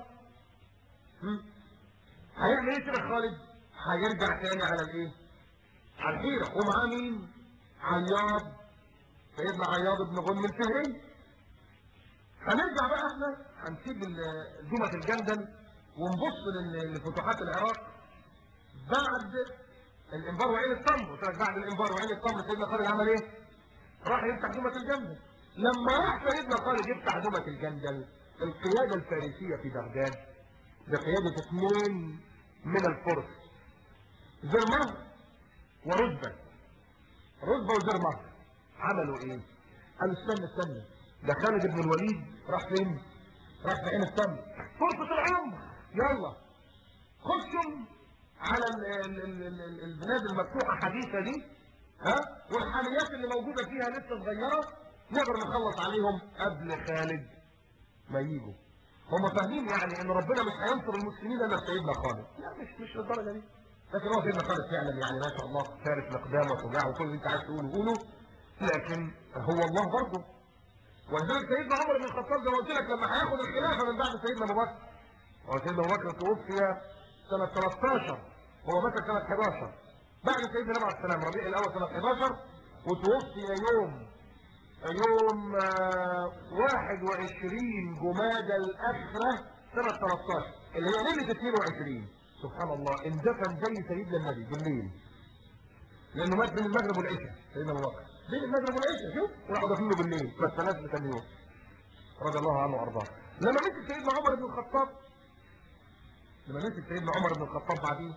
هيعمل ايه كده خالد هيرجع تاني على الايه على الحيرة ومعاه مين عياض سيدنا عياض بن غنم الفهري هنرجع بقى احنا هنسيب دومة الجندل ونبص لفتوحات العراق بعد الانبار وعين التمر قلت لك بعد الانبار وعين التمر سيدنا خالد عمل ايه؟ راح يفتح دومة الجندل لما راح سيدنا خالد يفتح دومة الجندل القيادة الفارسية في بغداد بقيادة اثنين من الفرس زرمه ورزبة رزبة وزرمه عملوا ايه؟ قالوا استنى استنى ده خالد بن الوليد راح فين؟ راح في عين التمر فرصة العمر يلا خشوا على ال ال ال ال ال البلاد المفتوحة حديثة دي ها والحاليات اللي موجودة فيها لسه صغيرة نقدر نخلص عليهم قبل خالد ما يجوا هم فاهمين يعني ان ربنا مش هينصر المسلمين الا سيدنا خالد لا مش مش للدرجه دي لكن هو سيدنا خالد فعلا يعني ما شاء الله فارس مقدام وشجاع وكل اللي انت عايز تقوله قوله لكن هو الله برضه ولذلك سيدنا عمر بن الخطاب زي ما قلت لك لما هياخد الخلافه من بعد سيدنا ابو بكر هو سيدنا ابو بكر توفي سنه 13 هو مات سنه 11 بعد سيدنا النبي عليه السلام ربيع الاول سنه 11 وتوفي يوم يوم آه، 21 جمادى الاخره سنه 13 اللي هي ليله 22 سبحان الله اندفن زي سيدنا النبي بالليل لانه مات بين المغرب والعشاء سيدنا ابو بكر بين المغرب والعشاء شوف وراحوا دافنينه بالليل بس ناس ثاني يوم رضي الله عنه وارضاه لما مسك سيدنا عمر بن الخطاب لما مسك سيدنا عمر بن الخطاب بعدين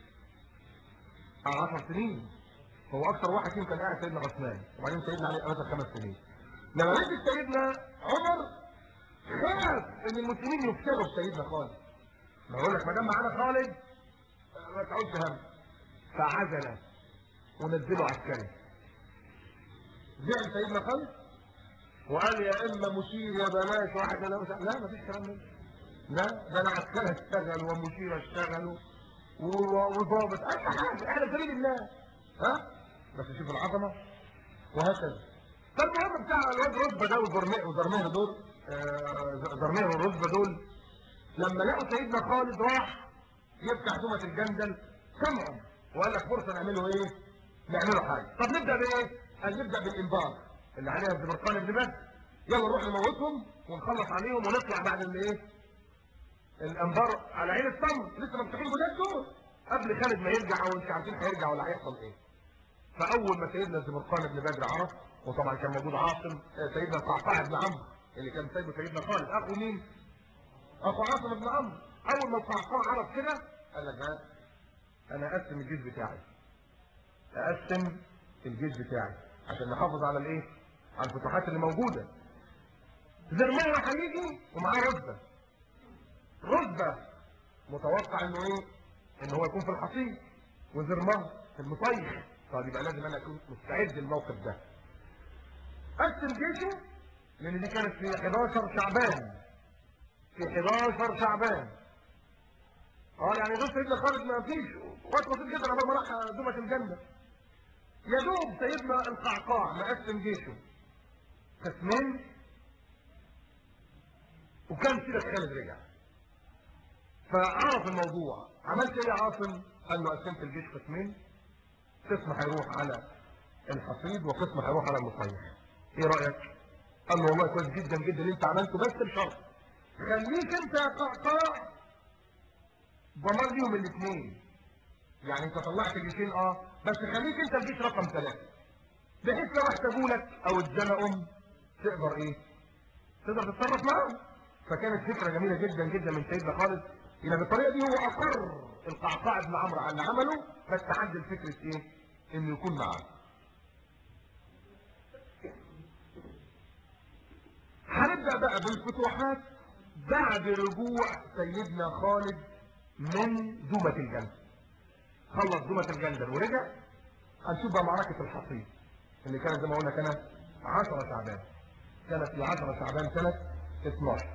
على 10 سنين هو اكثر واحد فيهم كان قاعد سيدنا عثمان وبعدين سيدنا علي مثلا خمس سنين لما مسك سيدنا عمر خاف ان المسلمين يفسدوا بسيدنا خالد ما بقول لك ما دام معانا خالد ما تعودش هم فعزل ونزله عسكري زعل سيدنا خالد وقال يا اما مشير يا بلاش واحد لا مش لا ما فيش كلام منه لا ده انا عسكري اشتغل ومشير اشتغل و- وضابط اي حاجه احنا في سبيل الله ها بس شوف العظمه وهكذا فالمهم بتاع الواد رتبه ده وزرميه وزرميه دول آه، زرميه والرتبه دول لما لقوا سيدنا خالد راح يفتح دومة الجندل سمعوا وقال لك فرصه نعمله ايه؟ نعمله حاجه طب نبدا بايه؟ قال نبدا بالانبار اللي عليها الزبرقان بن بدر يلا نروح نموتهم ونخلص عليهم ونطلع بعد الايه؟ الانبار على عين التمر لسه مفتوحين جداد دول قبل خالد ما يرجع او مش عارفين هيرجع ولا هيحصل ايه فاول ما سيدنا الزبرقان بن بدر عرف وطبعا كان موجود عاصم آه، سيدنا القعقاع بن عمرو اللي كان سيده سيدنا خالد اخو مين؟ اخو عاصم بن عمرو اول ما القعقاع عرف كده قال لك ها انا اقسم الجيش بتاعي اقسم الجيش بتاعي عشان نحافظ على الايه؟ على الفتوحات اللي موجوده زرمية هيجي ومعاه رتبه رتبه متوقع انه ايه؟ ان هو يكون في الحصيد وزرمه في المطيخ طب يبقى لازم انا اكون مستعد للموقف ده قسم جيشه لان دي كانت في 11 شعبان في 11 شعبان اه يعني غير سيدنا خالد ما فيش وقت بسيط جدا قبل ما راح دومة الجنة يا دوب سيدنا القعقاع مقسم جيشه قسمين وكان سيدة خالد رجع فعرف الموضوع عملت ايه يا عاصم قال له قسمت الجيش قسمين قسم هيروح على الحصيد وقسم هيروح على المصيح ايه رايك قال له والله كويس جدا جدا اللي انت عملته بس بشرط خليك انت يا قعقاع ضمان ليهم الاثنين يعني انت طلعت جيشين اه بس خليك انت الجيش رقم ثلاثة بحيث لو احتاجوا لك او اتزنقوا تقدر ايه تقدر تتصرف معاهم فكانت فكرة جميلة جدا جدا من سيدنا خالد الى بالطريقة دي هو اقر القعقاع بن عمرو على اللي عمله بس عدل فكرة ايه انه يكون معاه هنبدأ بقى بالفتوحات بعد رجوع سيدنا خالد من دومة الجندل خلص دومة الجندل ورجع هنشوف بقى معركة الحصيد اللي كانت زي ما قلنا كانت 10 شعبان كانت في 10 شعبان سنة 12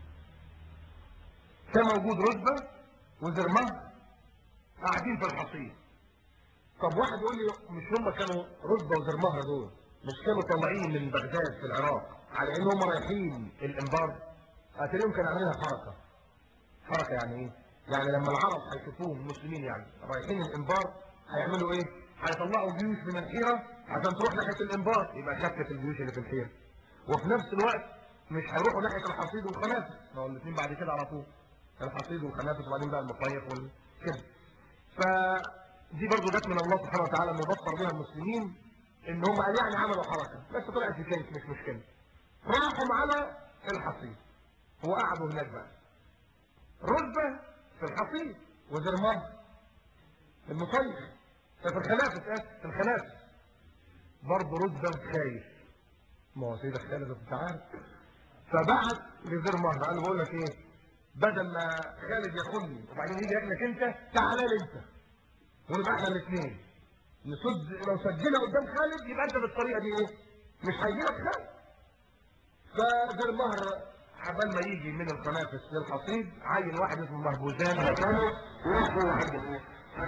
كان موجود رتبة وزرمه قاعدين في الحصيد طب واحد يقول لي مش هم كانوا رتبة وزرمه دول مش كانوا طالعين من بغداد في العراق على ان هم رايحين الانبار اتريهم كانوا عاملينها حركة حركة يعني ايه يعني لما العرب هيشوفوهم المسلمين يعني رايحين الانبار هيعملوا ايه هيطلعوا جيوش من الحيرة عشان تروح ناحية الانبار يبقى شكت الجيوش اللي في الحيرة وفي نفس الوقت مش هيروحوا ناحية الحصيد والخنافس ما هو الاثنين بعد كده على طول الحصيد والخنافس وبعدين بقى المطيخ والكده فدي برضو جت من الله سبحانه وتعالى انه بصر بها المسلمين ان هم قال يعني عملوا حركة بس طلعت في كيس مش مشكلة راحوا على الحصيد وقعدوا هناك بقى رتبة في الحصيد وزرمان في المطيخ في الخنافس اسف في الخنافس برضه رتبة خايف ما هو سيدك خالد انت عارف فبعت لزر مهر قال له بقول لك ايه بدل ما خالد ياخدني وبعدين يجي ياكلك انت تعالى لي انت ونبقى احنا الاثنين نسد لو سجلنا قدام خالد يبقى انت بالطريقه دي ايه مش هيجي لك خالد فزر مهر عبال ما يجي من الخنافس للحصيد عين واحد اسمه مهبوزان مكانه وراح هو عند الايه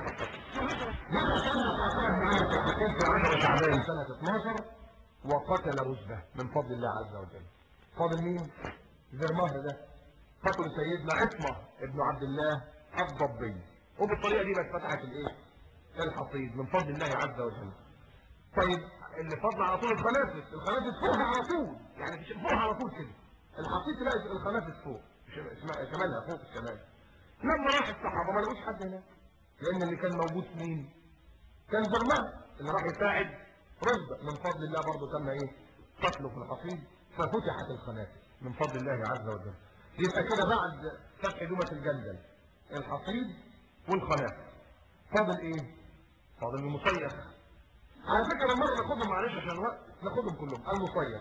في عشر شعبان سنة 12 وقتل رزبة من فضل الله عز وجل فاضل مين؟ زر مهر ده قتل سيدنا عصمة ابن عبد الله الضبي وبالطريقة دي بقت فتحت الايه؟ الحصيد من فضل الله عز وجل طيب اللي فضل على طول الخنافس الخنافس فوقها على طول يعني مش فوقها على طول كده الحقيقة تلاقي الخنافس فوق اسمها شمالها فوق الشمال لما راح الصحابة ما لقوش حد هناك لأن اللي كان موجود مين كان ظلمان اللي راح يساعد رزق من فضل الله برضه تم ايه قتله في الحصيد ففتحت الخنافس من فضل الله عز وجل يبقى كده بعد فتح دومة الجندل الحصيد والخنافس فاضل ايه فاضل المصيخ على فكرة مرة ناخدهم معلش عشان الوقت ناخدهم كلهم المصيخ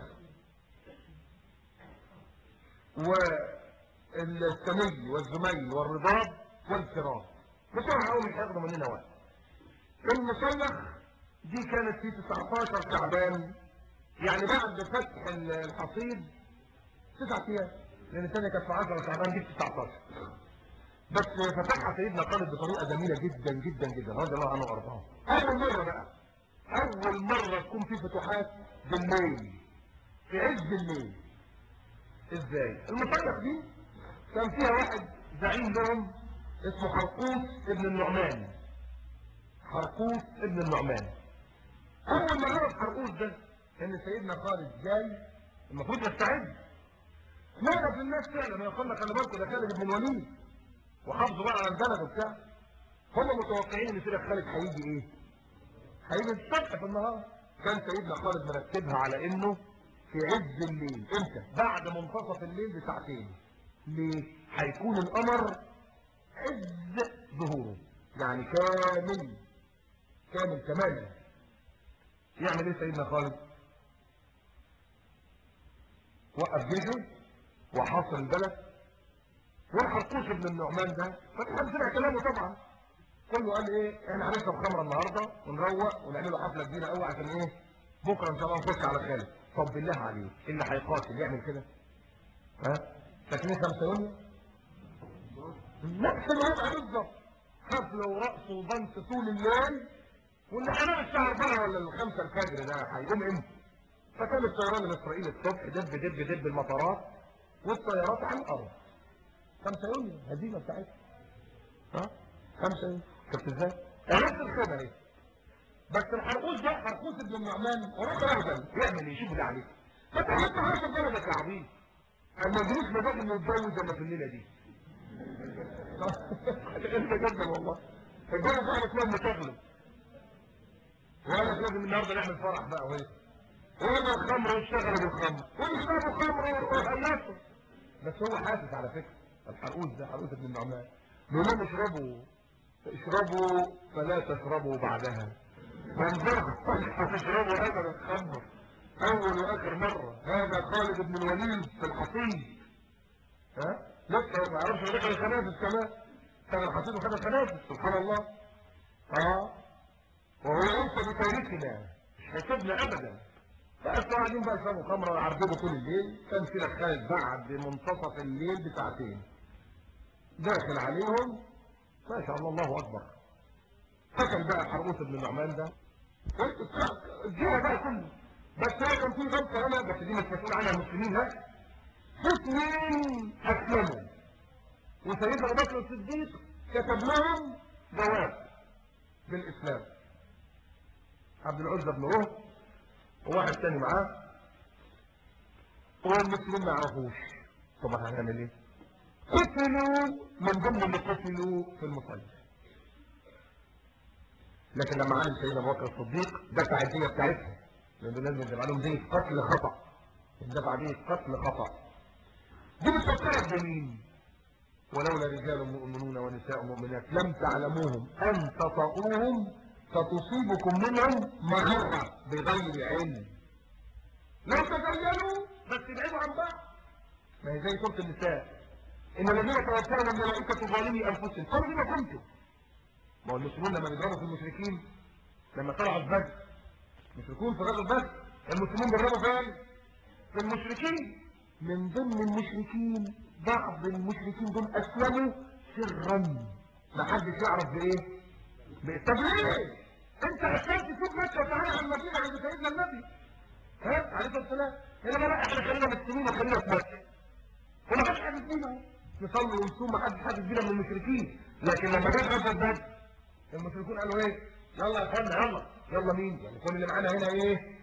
والسمي والزمي والرضاب والفراق بسرعة قوي مش هياخدوا مننا وقت المصيخ دي كانت في 19 شعبان يعني بعد فتح الحصيد تسعة ايام لان الثانيه كانت في 10 شعبان دي 19 بس فتحها سيدنا خالد بطريقه جميله جدا جدا جدا رضي الله عنه وارضاه اول مره بقى اول مره تكون في فتوحات بالليل في عز الليل ازاي المصيف دي كان فيها واحد زعيم لهم اسمه حرقوس ابن النعمان حرقوس ابن النعمان اول ما عرف حرقوس ده ان سيدنا خالد جاي المفروض يستعد نقف للناس فعلا يقول لك خلي بالكم ده خالد بن الوليد وحافظوا بقى على البلد وبتاع هم متوقعين ان سيدنا خالد هيجي ايه هيجي الصبح في النهار كان سيدنا خالد مرتبها على انه في عز الليل امتى بعد منتصف الليل بساعتين ليه هيكون القمر عز ظهوره يعني كامل كامل كمال يعمل ايه سيدنا خالد وقف جيشه وحاصر البلد والحرقوش ابن النعمان ده فالحد سمع كلامه طبعا كله قال ايه احنا هنشرب خمره النهارده ونروق ونعمل له حفله كبيره قوي عشان ايه بكره ان شاء الله نخش على خالد طب بالله عليه اللي هيقاتل يعمل كده ها ساكنين خمسه يونيو نفس الوضع بالظبط حفله ورقص وبنس طول الليل واللي هنام الساعه 4 ولا الخمسه الفجر ده هيقوم امتى فكان الطيران الاسرائيلي الصبح دب دب دب المطارات والطيارات على الارض خمسة يونيو هزيمة بتاعتها ها خمسة يونيو شفت ازاي نفس الخبر ايه بس الحرقوس ده حرقوس ابن النعمان وراح اهبل يعمل يشوف اللي عليه فتحط عارف بلدك يا عبيد اما الجلوس مزاج انه يتجوز انا في الليله دي حاجه غريبه جدا والله الجوز واحد اسمه متغلب وقال لك لازم النهارده نعمل فرح بقى وهي وهنا الخمر واشتغلوا بالخمر ويشربوا خمر ويخلصوا بس هو حاسس على فكره الحرقوس ده حرقوس ابن النعمان بيقول لهم اشربوا اشربوا فلا تشربوا بعدها منظركم تشربوا ابدا الخمر اول واخر مره هذا خالد بن الوليد في الحصيد ها لسه ما يعرفش دخل الخنافس كمان كان الحصيد وخد الخنافس سبحان الله اه وهو ليس بتاريخنا مش هيسيبنا ابدا بقى قاعدين بقى يشربوا خمره ويعرضوا طول الليل كان سيدنا خالد بعد منتصف الليل بساعتين داخل عليهم ما شاء الله الله اكبر قتل بقى حرقوس بن النعمان ده الجيرة بقى كله بس هو كان في غلطة هنا بس دي مش مسؤول عنها المسلمين لا اثنين اسلموا وسيدنا ابو بكر الصديق كتب لهم جواب بالاسلام عبد العزة بن رهب وواحد تاني معاه والمسلمين ما يعرفوش طبعا هنعمل ايه قتلوا من ضمن اللي قتلوا في المصلي لكن لما عالم سيدنا ابو بكر الصديق دفع الدية بتاعتها لانه لازم يدفع لهم دية قتل خطأ دفع دية قتل خطأ دي بتفكرك بمين ولولا رجال مؤمنون ونساء مؤمنات لم تعلموهم ان تطؤوهم فتصيبكم منهم معرة بغير علم لا تزينوا بس ابعدوا عن بعض ما هي زي سورة النساء ان الذين توفاهم الملائكة ظالمي انفسهم قالوا بما كنتم ما هو المسلمون لما بيضربوا في المشركين لما طلعوا في بدر المشركون في غزوة بدر المسلمون بيضربوا فين؟ في المشركين من ضمن المشركين بعض المشركين دول اسلموا سرا ما حدش يعرف بايه؟ طب ليه؟ انت عشان تشوف مكه وتعالى على المدينه عند سيدنا النبي ها عليه الصلاه والسلام انما لا احنا خلينا مسلمين وخلينا في مكه وما حدش حاسس بينا اهو نصلي ونصوم ما حدش حاسس بينا من المشركين لكن لما جت غزوه بدر المشركون قالوا ايه؟ يلا يا اخوانا يلا يلا مين؟ يعني كل اللي معانا هنا ايه؟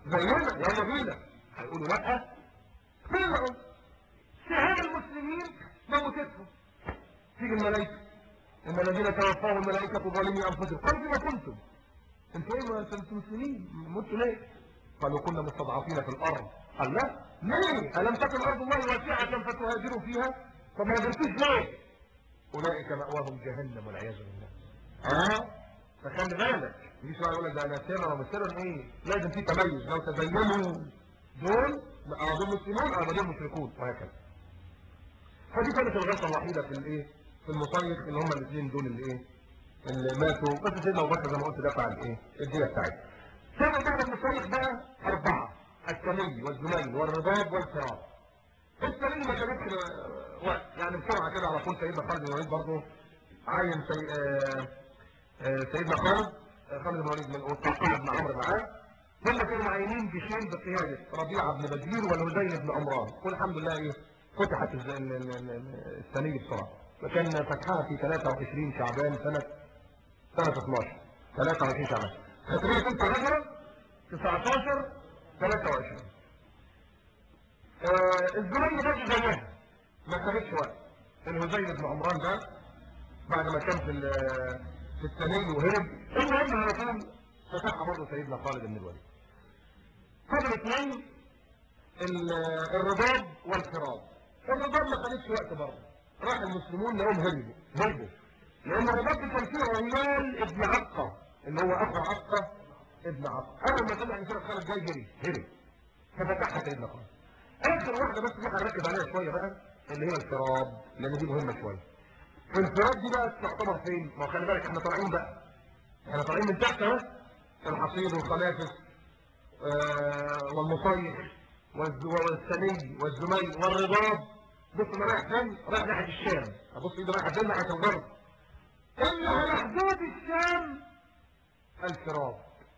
زينا يلا بينا هيقولوا لا طلعوا سهام المسلمين موتتهم تيجي الملائكة إن الذين توفاهم الملائكة ظالمي أنفسهم قالوا فيما كنتم انتوا ايه ما انتوا مسلمين متوا ليه قالوا كنا مستضعفين في الارض قال لا ليه الم تكن ارض الله واسعه فتهاجروا فيها فما هاجرتوش ليه اولئك ماواهم جهنم والعياذ بالله اه فخلي بالك مش يقول لك ده انا سر ومش سر ايه لازم في تميز لو تبينوا دول اه دول مسلمون اه دول مشركون وهكذا فدي كانت الغلطه الوحيده في الايه في المصيف اللي هم الاثنين دول اللي ايه اللي ماتوا بس سيدنا ابو بكر زي ما قلت دفع الايه الديه بتاعتها كان بعد المصيف بقى اربعه التمي والزميل والرباب والفراق التمي ما كانتش وقت يعني بسرعه كده على طول سيدنا خالد بن الوليد برضه عين سي... آه... آه... سيدنا خالد خالد بن الوليد من وصاحب بن عمرو معاه هم كانوا معينين جيشين بقياده ربيعه بن بدير والهذيل بن عمران والحمد لله ايه فتحت الثانيه بسرعه وكان فتحها في 23 شعبان سنه سنه 12 23 شعبان خطريه انت هجره 19 23 آه الزمن برضه زيها ما خدتش وقت الهذيل بن عمران ده بعد ما كان في في الثاني وهرب المهم على طول فتحها برضه سيدنا خالد بن الوليد فضل اثنين الرباب والفراد الرباب ما خدتش وقت برضه راح المسلمون لهم هربوا هربوا لان الرباب كان فيه عيال ابن عقه اللي هو اخو عقه ابن عقه اول ما طلع انسان خالد جاي جري هرب ففتحها سيدنا خالد اخر واحده بس احنا هنركز عليها شويه بقى اللي هي الفراد لان دي مهمه شويه الفراد دي بقى تعتبر فين؟ ما خلي بالك احنا طالعين بقى احنا طالعين من تحت اهو الحصيد والخنافس آه والمصيح والسني والزمي والرباط بص انا رايح فين؟ رايح ناحيه الشام ابص ايدي رايح فين ناحيه الغرب الا على حدود الشام الفراد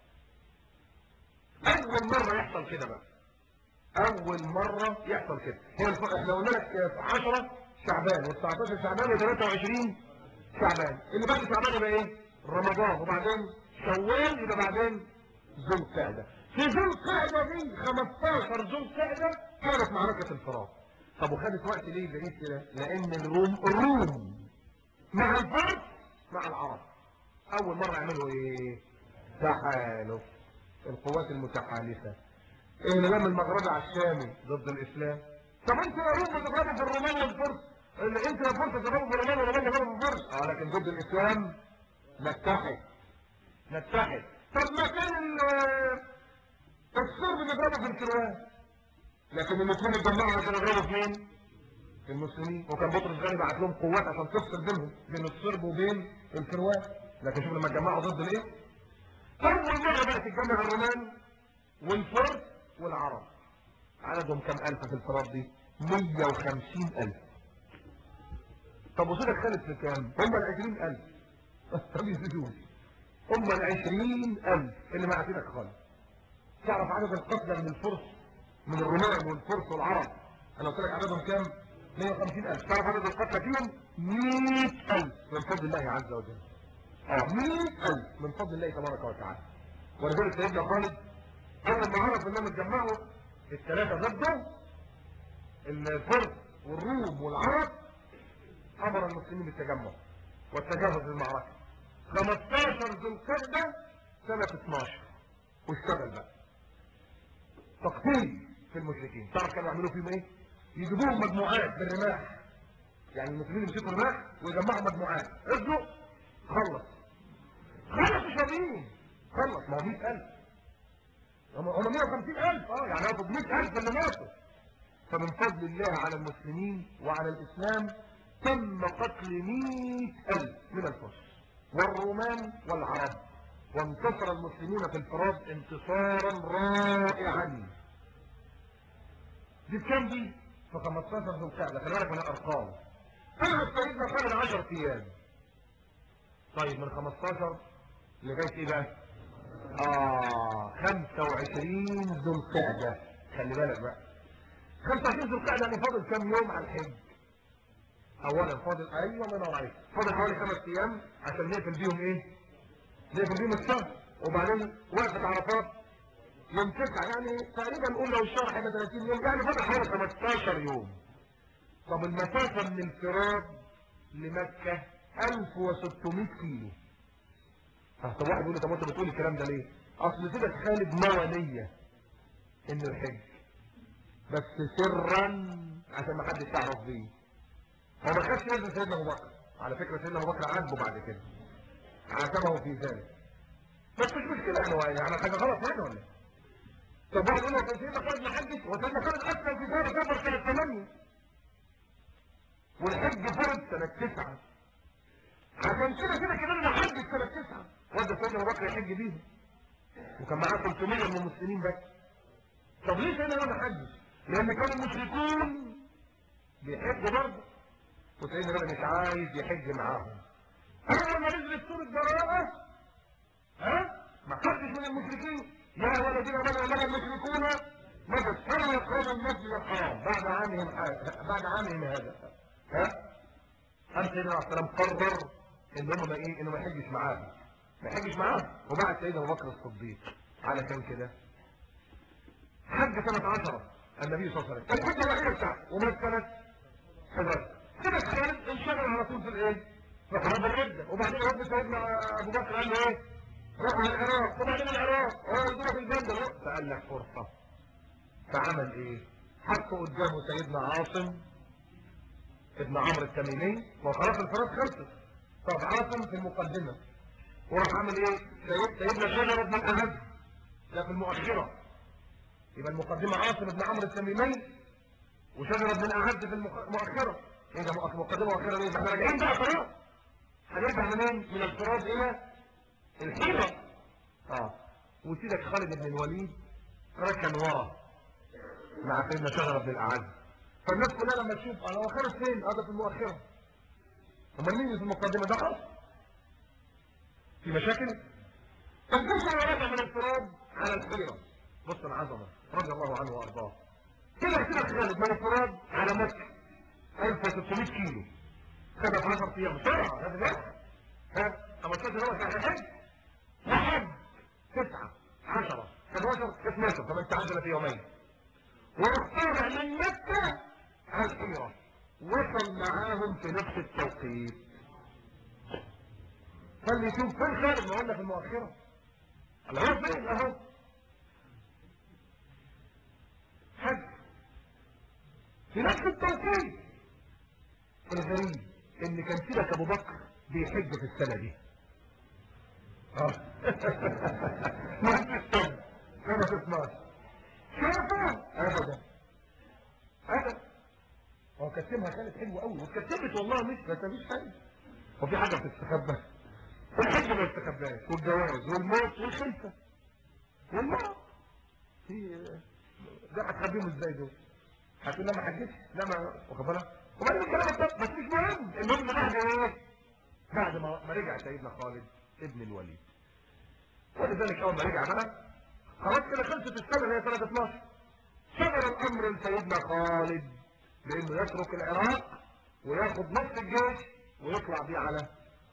اول مره يحصل كده بقى اول مره يحصل كده هي الف... احنا قلنا لك 10 شعبان و19 شعبان و23 شعبان اللي بعد شعبان يبقى ايه رمضان وبعدين شوال يبقى بعدين ذو القعده في ذو القعده دي 15 ذو القعده كانت معركه الفرات طب وخدت وقت ليه بعيد كده لان الروم الروم مع الفرس مع العرب اول مره يعملوا ايه تحالف القوات المتحالفه انغلام المغربي على الشامي ضد الاسلام طب انت يا روم بتضربوا في الرومان والفرس اللي انت يا فرس تضربوا في الرومان والرومان يضربوا في الفرس اه لكن ضد الاسلام نتحد نتحد طب ما كان الصرب بيضربوا في الكروان لكن المسلمين اتجمعوا عشان يضربوا في مين؟ في المسلمين وكان بطرس غالي بعت لهم قوات عشان تفصل بينهم بين الصرب وبين الكروان لكن شوف لما اتجمعوا ضد الايه؟ اول مره بقى تتجمع الرومان والفرس والعرب عددهم كم ألف في الفرات دي 150 ألف طب وصولك خالد في كام هم ال 20 ألف طب يزيدوش هم ال 20 ألف اللي ما عتينك خالد تعرف عدد القتلى من الفرس من الرومان والفرس والعرب انا قلت لك عددهم كام 150 ألف تعرف عدد القتلى فيهم 100 ألف من فضل الله عز وجل اه 100 ألف من فضل الله تبارك وتعالى ولذلك سيدنا خالد اول ما عرف انهم اتجمعوا الثلاثه ضده الفرس والروم والعرب امر المسلمين بالتجمع والتجهز للمعركه 15 ذو القعده سنه 12 واشتغل بقى تقتيل في المشركين تعرف كانوا يعملوا فيهم ايه يجيبوهم مجموعات بالرماح يعني المسلمين يمسكوا الرماح ويجمعوا مجموعات ارجو خلص خلص مش فاضيين خلص ما هو 100000 هم 150000 اه يعني هاخد 100000 اللي ماتوا فمن فضل الله على المسلمين وعلى الاسلام تم قتل 100000 من الفرس والرومان والعرب وانتصر المسلمون في الفرات انتصارا رائعا دي كام دي في 15 ذو القعده خلي بالك من الارقام قعد سيدنا خالد 10 ايام طيب من 15 لغايه ايه بقى اه 25 ذو القعده خلي بالك بقى 25 ذو القعده يعني فاضل كام يوم على الحج اولا فاضل ايوه الله ينور عليك فاضل حوالي خمس ايام عشان نقفل بيهم ايه نقفل بيهم الشهر وبعدين وقفه عرفات يوم 9 يعني تقريبا نقول لو الشهر هيبقى 30 يوم يعني فاضل حوالي 15 يوم طب المسافة من الفراد لمكة 1600 كيلو اه طب واحد يقول لي طب انت بتقول الكلام ده ليه؟ اصل كده خالد موانية انه يحج بس سرا عشان ما حدش يعرف بيه هو ما خدش يد سيدنا ابو بكر على فكره سيدنا ابو بكر عاتبه بعد كده عاتبه في ذلك بس مش مشكله يعني هو يعني حاجه غلط يعني ولا إيه؟ طب واحد يقول لك سيدنا خالد ما حجش وسيدنا خالد اصلا في شهر سفر سنه 8 والحج فرض سنه 9 عشان كده كده كمان ما حجش سنه 9 ودى سيدنا ابو بكر يحج بيهم وكان معاه 300 من المسلمين بس طب ليه سيدنا ما حجش؟ لان كانوا المشركون بيحجوا برضه وسيدنا النبي مش عايز يحج معاهم اول ما نزلت سوره براءه ها ما حدش من المشركين يا ايها الذين امنوا انما المشركون ماذا فلا يقربوا المسجد الحرام بعد عامهم هذا بعد عامهم هذا ها قام سيدنا عليه السلام قرر ان هم ما ايه انه ما يحجش معاهم ما يحجش معاهم وبعد سيدنا ابو بكر الصديق علشان كده حج سنه 10 النبي صلى الله عليه وسلم الحج الوحيده بتاعته ومات سنه 11 سنه خالد انشغل على طول في الايه؟ في حرب الرده وبعدين رد سيدنا ابو بكر قال له ايه؟ روح على العراق وبعدين العراق اه يدونا في البلده فقال لك فرصه فعمل ايه؟ حط قدامه سيدنا عاصم ابن عمرو التميمي وخلاص الفرات خلصت طب عاصم في المقدمه وراح عمل ايه؟ سيد سيدنا شجره بن الاهد ده في المؤخره يبقى المقدمه عاصم بن عمرو التميمي وشجره بن الاهد في المؤخره ايه ده مقدمه مؤخره ليه؟ احنا راجعين بقى خلاص هنرجع منين؟ من الفرات الى الحيرة اه وسيدك خالد بن الوليد ركن ورا مع سيدنا شجرة بن الأعز فالناس كلها لما تشوف انا هو خالد فين؟ هذا في المؤخرة امال مين اللي في المقدمة ده خالص؟ في مشاكل؟ الجيش اللي راجع من الفراد على الحيرة بص العظمة رضي الله عنه وارضاه كده كده خالد من الفراد على مكة 1600 كيلو خدها في 10 ايام بسرعة هذا لا ها 15 هو ساعة حج واحد تسعة عشرة 11 12 طب انت عندنا في يومين واختار من مكة على الحيرة وصل معاهم في نفس التوقيت فاللي يشوف فين خالد ما قلنا في المؤخرة الهو فين اهو حج في نفس التوقيت الغريب ان كان سيدك ابو بكر بيحج في السنة دي ما تستم سنة 12 شافه ابدا ابدا هو كتمها كانت حلوه قوي واتكتمت والله مش ما مفيش حاجه وفي حاجه بتستخبى الحج ما يستخباش والجواز والموت والخلفه والله في ده هتخبيهم ازاي دول هتقول لا ما حجتش لا ما واخد بالك وبعدين الكلام ده بس مش مهم المهم بعد ايه بعد ما ما رجع سيدنا خالد ابن الوليد ولذلك اول ما رجع بقى خلاص كده خلصت السنه اللي هي سنه 12 صدر الامر لسيدنا خالد بانه يترك العراق وياخد نص الجيش ويطلع بيه على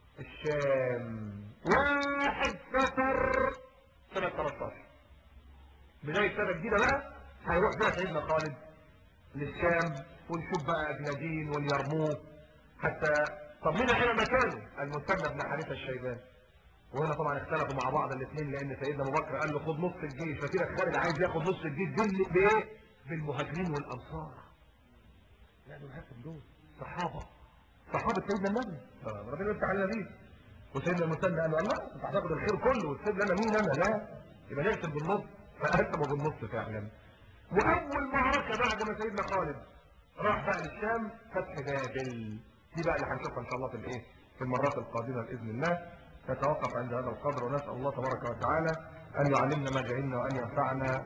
الشام واحد سفر سنه 13 بدايه سنه جديده بقى هيروح بقى سيدنا خالد للشام ونشوف بقى اجنادين واليرموك حتى طب مين هنا مكانه المثنى بن حارثه الشيباني وهنا طبعا اختلفوا مع بعض الاثنين لان سيدنا ابو بكر قال له خد نص الجيش فكده خالد عايز ياخد نص الجيش دول بايه بالمهاجرين والانصار لا دول هاتهم دول صحابه صحابه سيدنا النبي ربنا يفتح علينا بيه وسيدنا المثنى قال له الله انت هتاخد الخير كله وتسيب لنا مين انا لا يبقى نقسم بالنص فقسموا بالنص فعلا واول معركه بعد ما سيدنا خالد راح بقى للشام فتح بابل دي بقى اللي هنشوفها ان شاء الله في الايه في المرات القادمه باذن الله نتوقف عند هذا القدر ونسال الله تبارك وتعالى ان يعلمنا ما جهلنا وان ينفعنا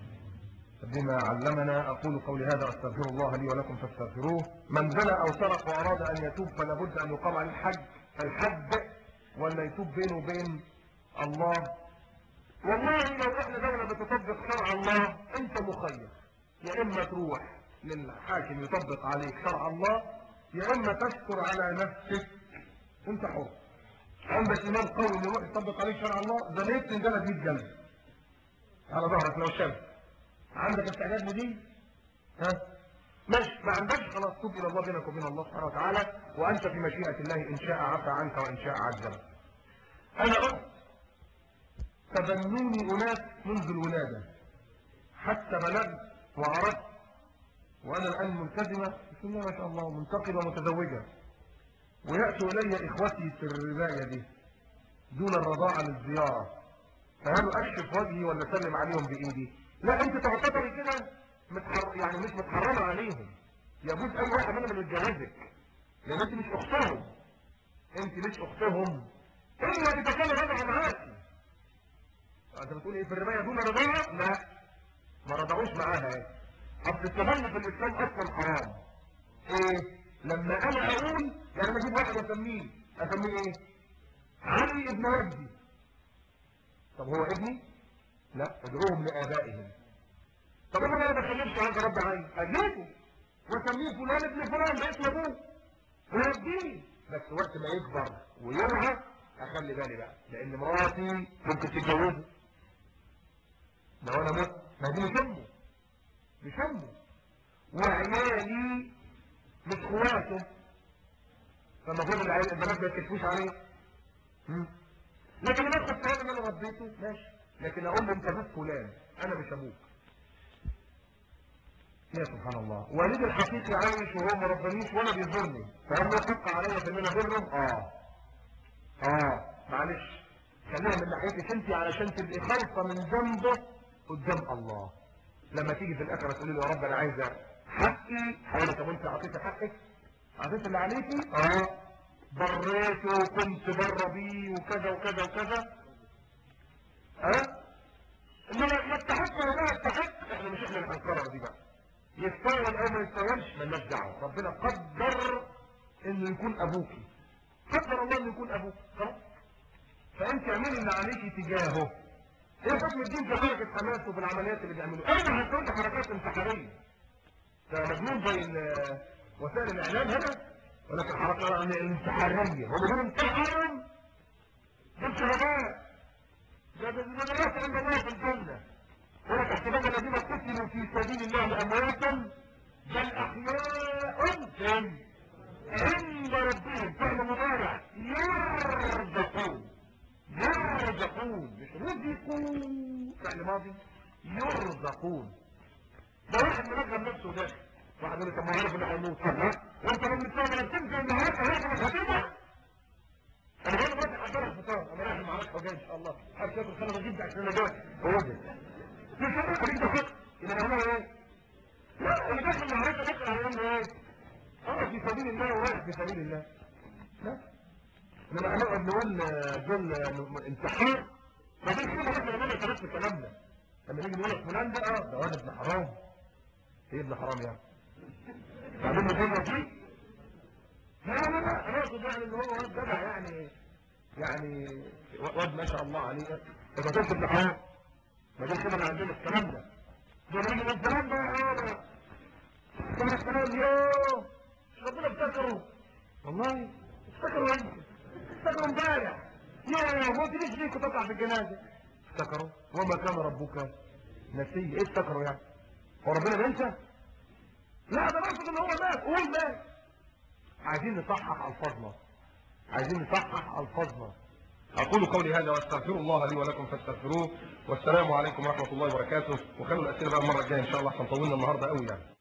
بما علمنا اقول قولي هذا استغفر الله لي ولكم فاستغفروه من زنى او سرق واراد ان يتوب فلا بد ان يقام عليه الحج الحج ولا يتوب بينه وبين الله والله لو احنا دولة بتطبق شرع الله انت مخير يا اما تروح للحاكم يطبق عليك شرع الله يا اما تشكر على نفسك انت حر عندك ايمان قوي ان يروح يطبق عليك شرع الله ده ليه تنجلد 100 جلد على ظهرك لو شاب عندك استعداد لدي ها ماشي ما عندكش خلاص توب الى الله بينك وبين الله سبحانه وتعالى وانت في مشيئه الله ان شاء عفى عنك وان شاء عذبك انا قلت تبنوني اناس منذ الولاده حتى بلغت وعرفت وانا الان ملتزمه بسم الله ما شاء الله منتقبه متزوجه وياتوا الي اخوتي في الربايه دي دون الرضاعه للزياره فهل اكشف وجهي ولا اسلم عليهم بايدي لا انت تعتبري كده متحر... يعني مش متحرمه عليهم يجوز اي واحد منهم يتجوزك لان انت مش اختهم انت مش اختهم الا اذا كان رضع معاكي انت بتقول ايه في الربايه دون رضاعه لا ما رضعوش معاها ايه اصل التبني في الاسلام اصلا حرام ايه لما انا اقول يعني انا اجيب واحد اسميه اسميه ايه علي ابن وجدي طب هو ابني لا ادعوهم لابائهم طب انا ما بخليش عند رب عين اجيبه واسميه فلان ابن فلان ده اسم ابوه ويديه بس وقت ما يكبر ويرعى اخلي بالي بقى لان مراتي ممكن تتجوزه لو انا مت ما دي مش امه مش امه وعيالي مش اخواته فالمفروض العيال البنات ما يكشفوش عليه هم؟ لكن انا اخد كلام ان انا ربيته ماشي لكن اقول له انت ابوك فلان انا مش ابوك يا سبحان الله والدي الحقيقي عايش وهو ما ربانيش ولا بيزورني فهل له حق عليا في ان انا ابره؟ اه اه معلش خليها من ناحيتك انت علشان تبقي خالصه من ذنبه قدام الله لما تيجي في الاخره تقولي له يا رب انا عايزه حقي هقول لك طب انت اعطيتي حقك؟ اعطيت اللي عليكي؟ اه بريته وكنت بره بيه وكذا وكذا وكذا ها؟ انما ما استحق ولا ما استحق احنا مش احنا اللي هنقرر دي بقى يستوعب او ما يستوعبش مالناش دعوه ربنا قدر انه يكون ابوكي قدر الله انه يكون ابوك خلاص فانت اعملي اللي عليكي تجاهه ايه حكم الدين في حركه حماس وفي العمليات اللي بيعملوها انا هتقول حركات انتحاريه ده مجنون زي ال- وسائل الاعلام هنا ولكن حركه انتحاريه هم دول انتحارهم دول شهداء ده ده ده ناس عند الله في الجنه ولا تحسبن الذين قتلوا في سبيل الله امواتا بل احياء فين عند ربهم فعل مضارع يرزقون يرزقون مش رزقوا فعل ماضي يرزقون ده واحد منظم نفسه ده واحد يقول لك طب ما عارف انه هيموت طب لا وانت لما بتسمع لما تنزل النهارده هياخد الخطيبه انا بقول لك حضر الفطار انا رايح معاك وجاي ان شاء الله حابب تاكل خلنا بجيب عشان انا جاي هو ده مش هروح عليك ده خط يبقى نعملها ايه؟ لا انا داخل النهارده داخل على يوم ايه؟ اه في سبيل الله ورايح في سبيل الله لا انما هنقعد نقول دول انتحار ما دي كده احنا عملنا كلام في كلامنا لما نيجي نقول لك فلان ده اه ده واد ابن حرام ايه ابن حرام يعني؟ بعدين نقول فيه لا لا لا انا اقصد يعني ان هو واد جدع يعني يعني واد ما شاء الله عليه اذا كنت ابن حرام ما دي كده عندنا الكلام ده ده من الكلام ده اه كان الكلام يوه مش ربنا افتكره والله افتكروا انت افتكروا امبارح يا هو انت ليش ليك تطلع في الجنازه افتكروا وما كان ربك نسي ايه افتكروا يعني هو ربنا بينسى لا ده نقصد ان هو مات قول مات عايزين نصحح الفاظنا عايزين نصحح الفاظنا اقول قولي هذا واستغفر الله لي ولكم فاستغفروه والسلام عليكم ورحمه الله وبركاته وخلوا الاسئله بقى المره الجايه ان شاء الله احنا طولنا النهارده قوي يعني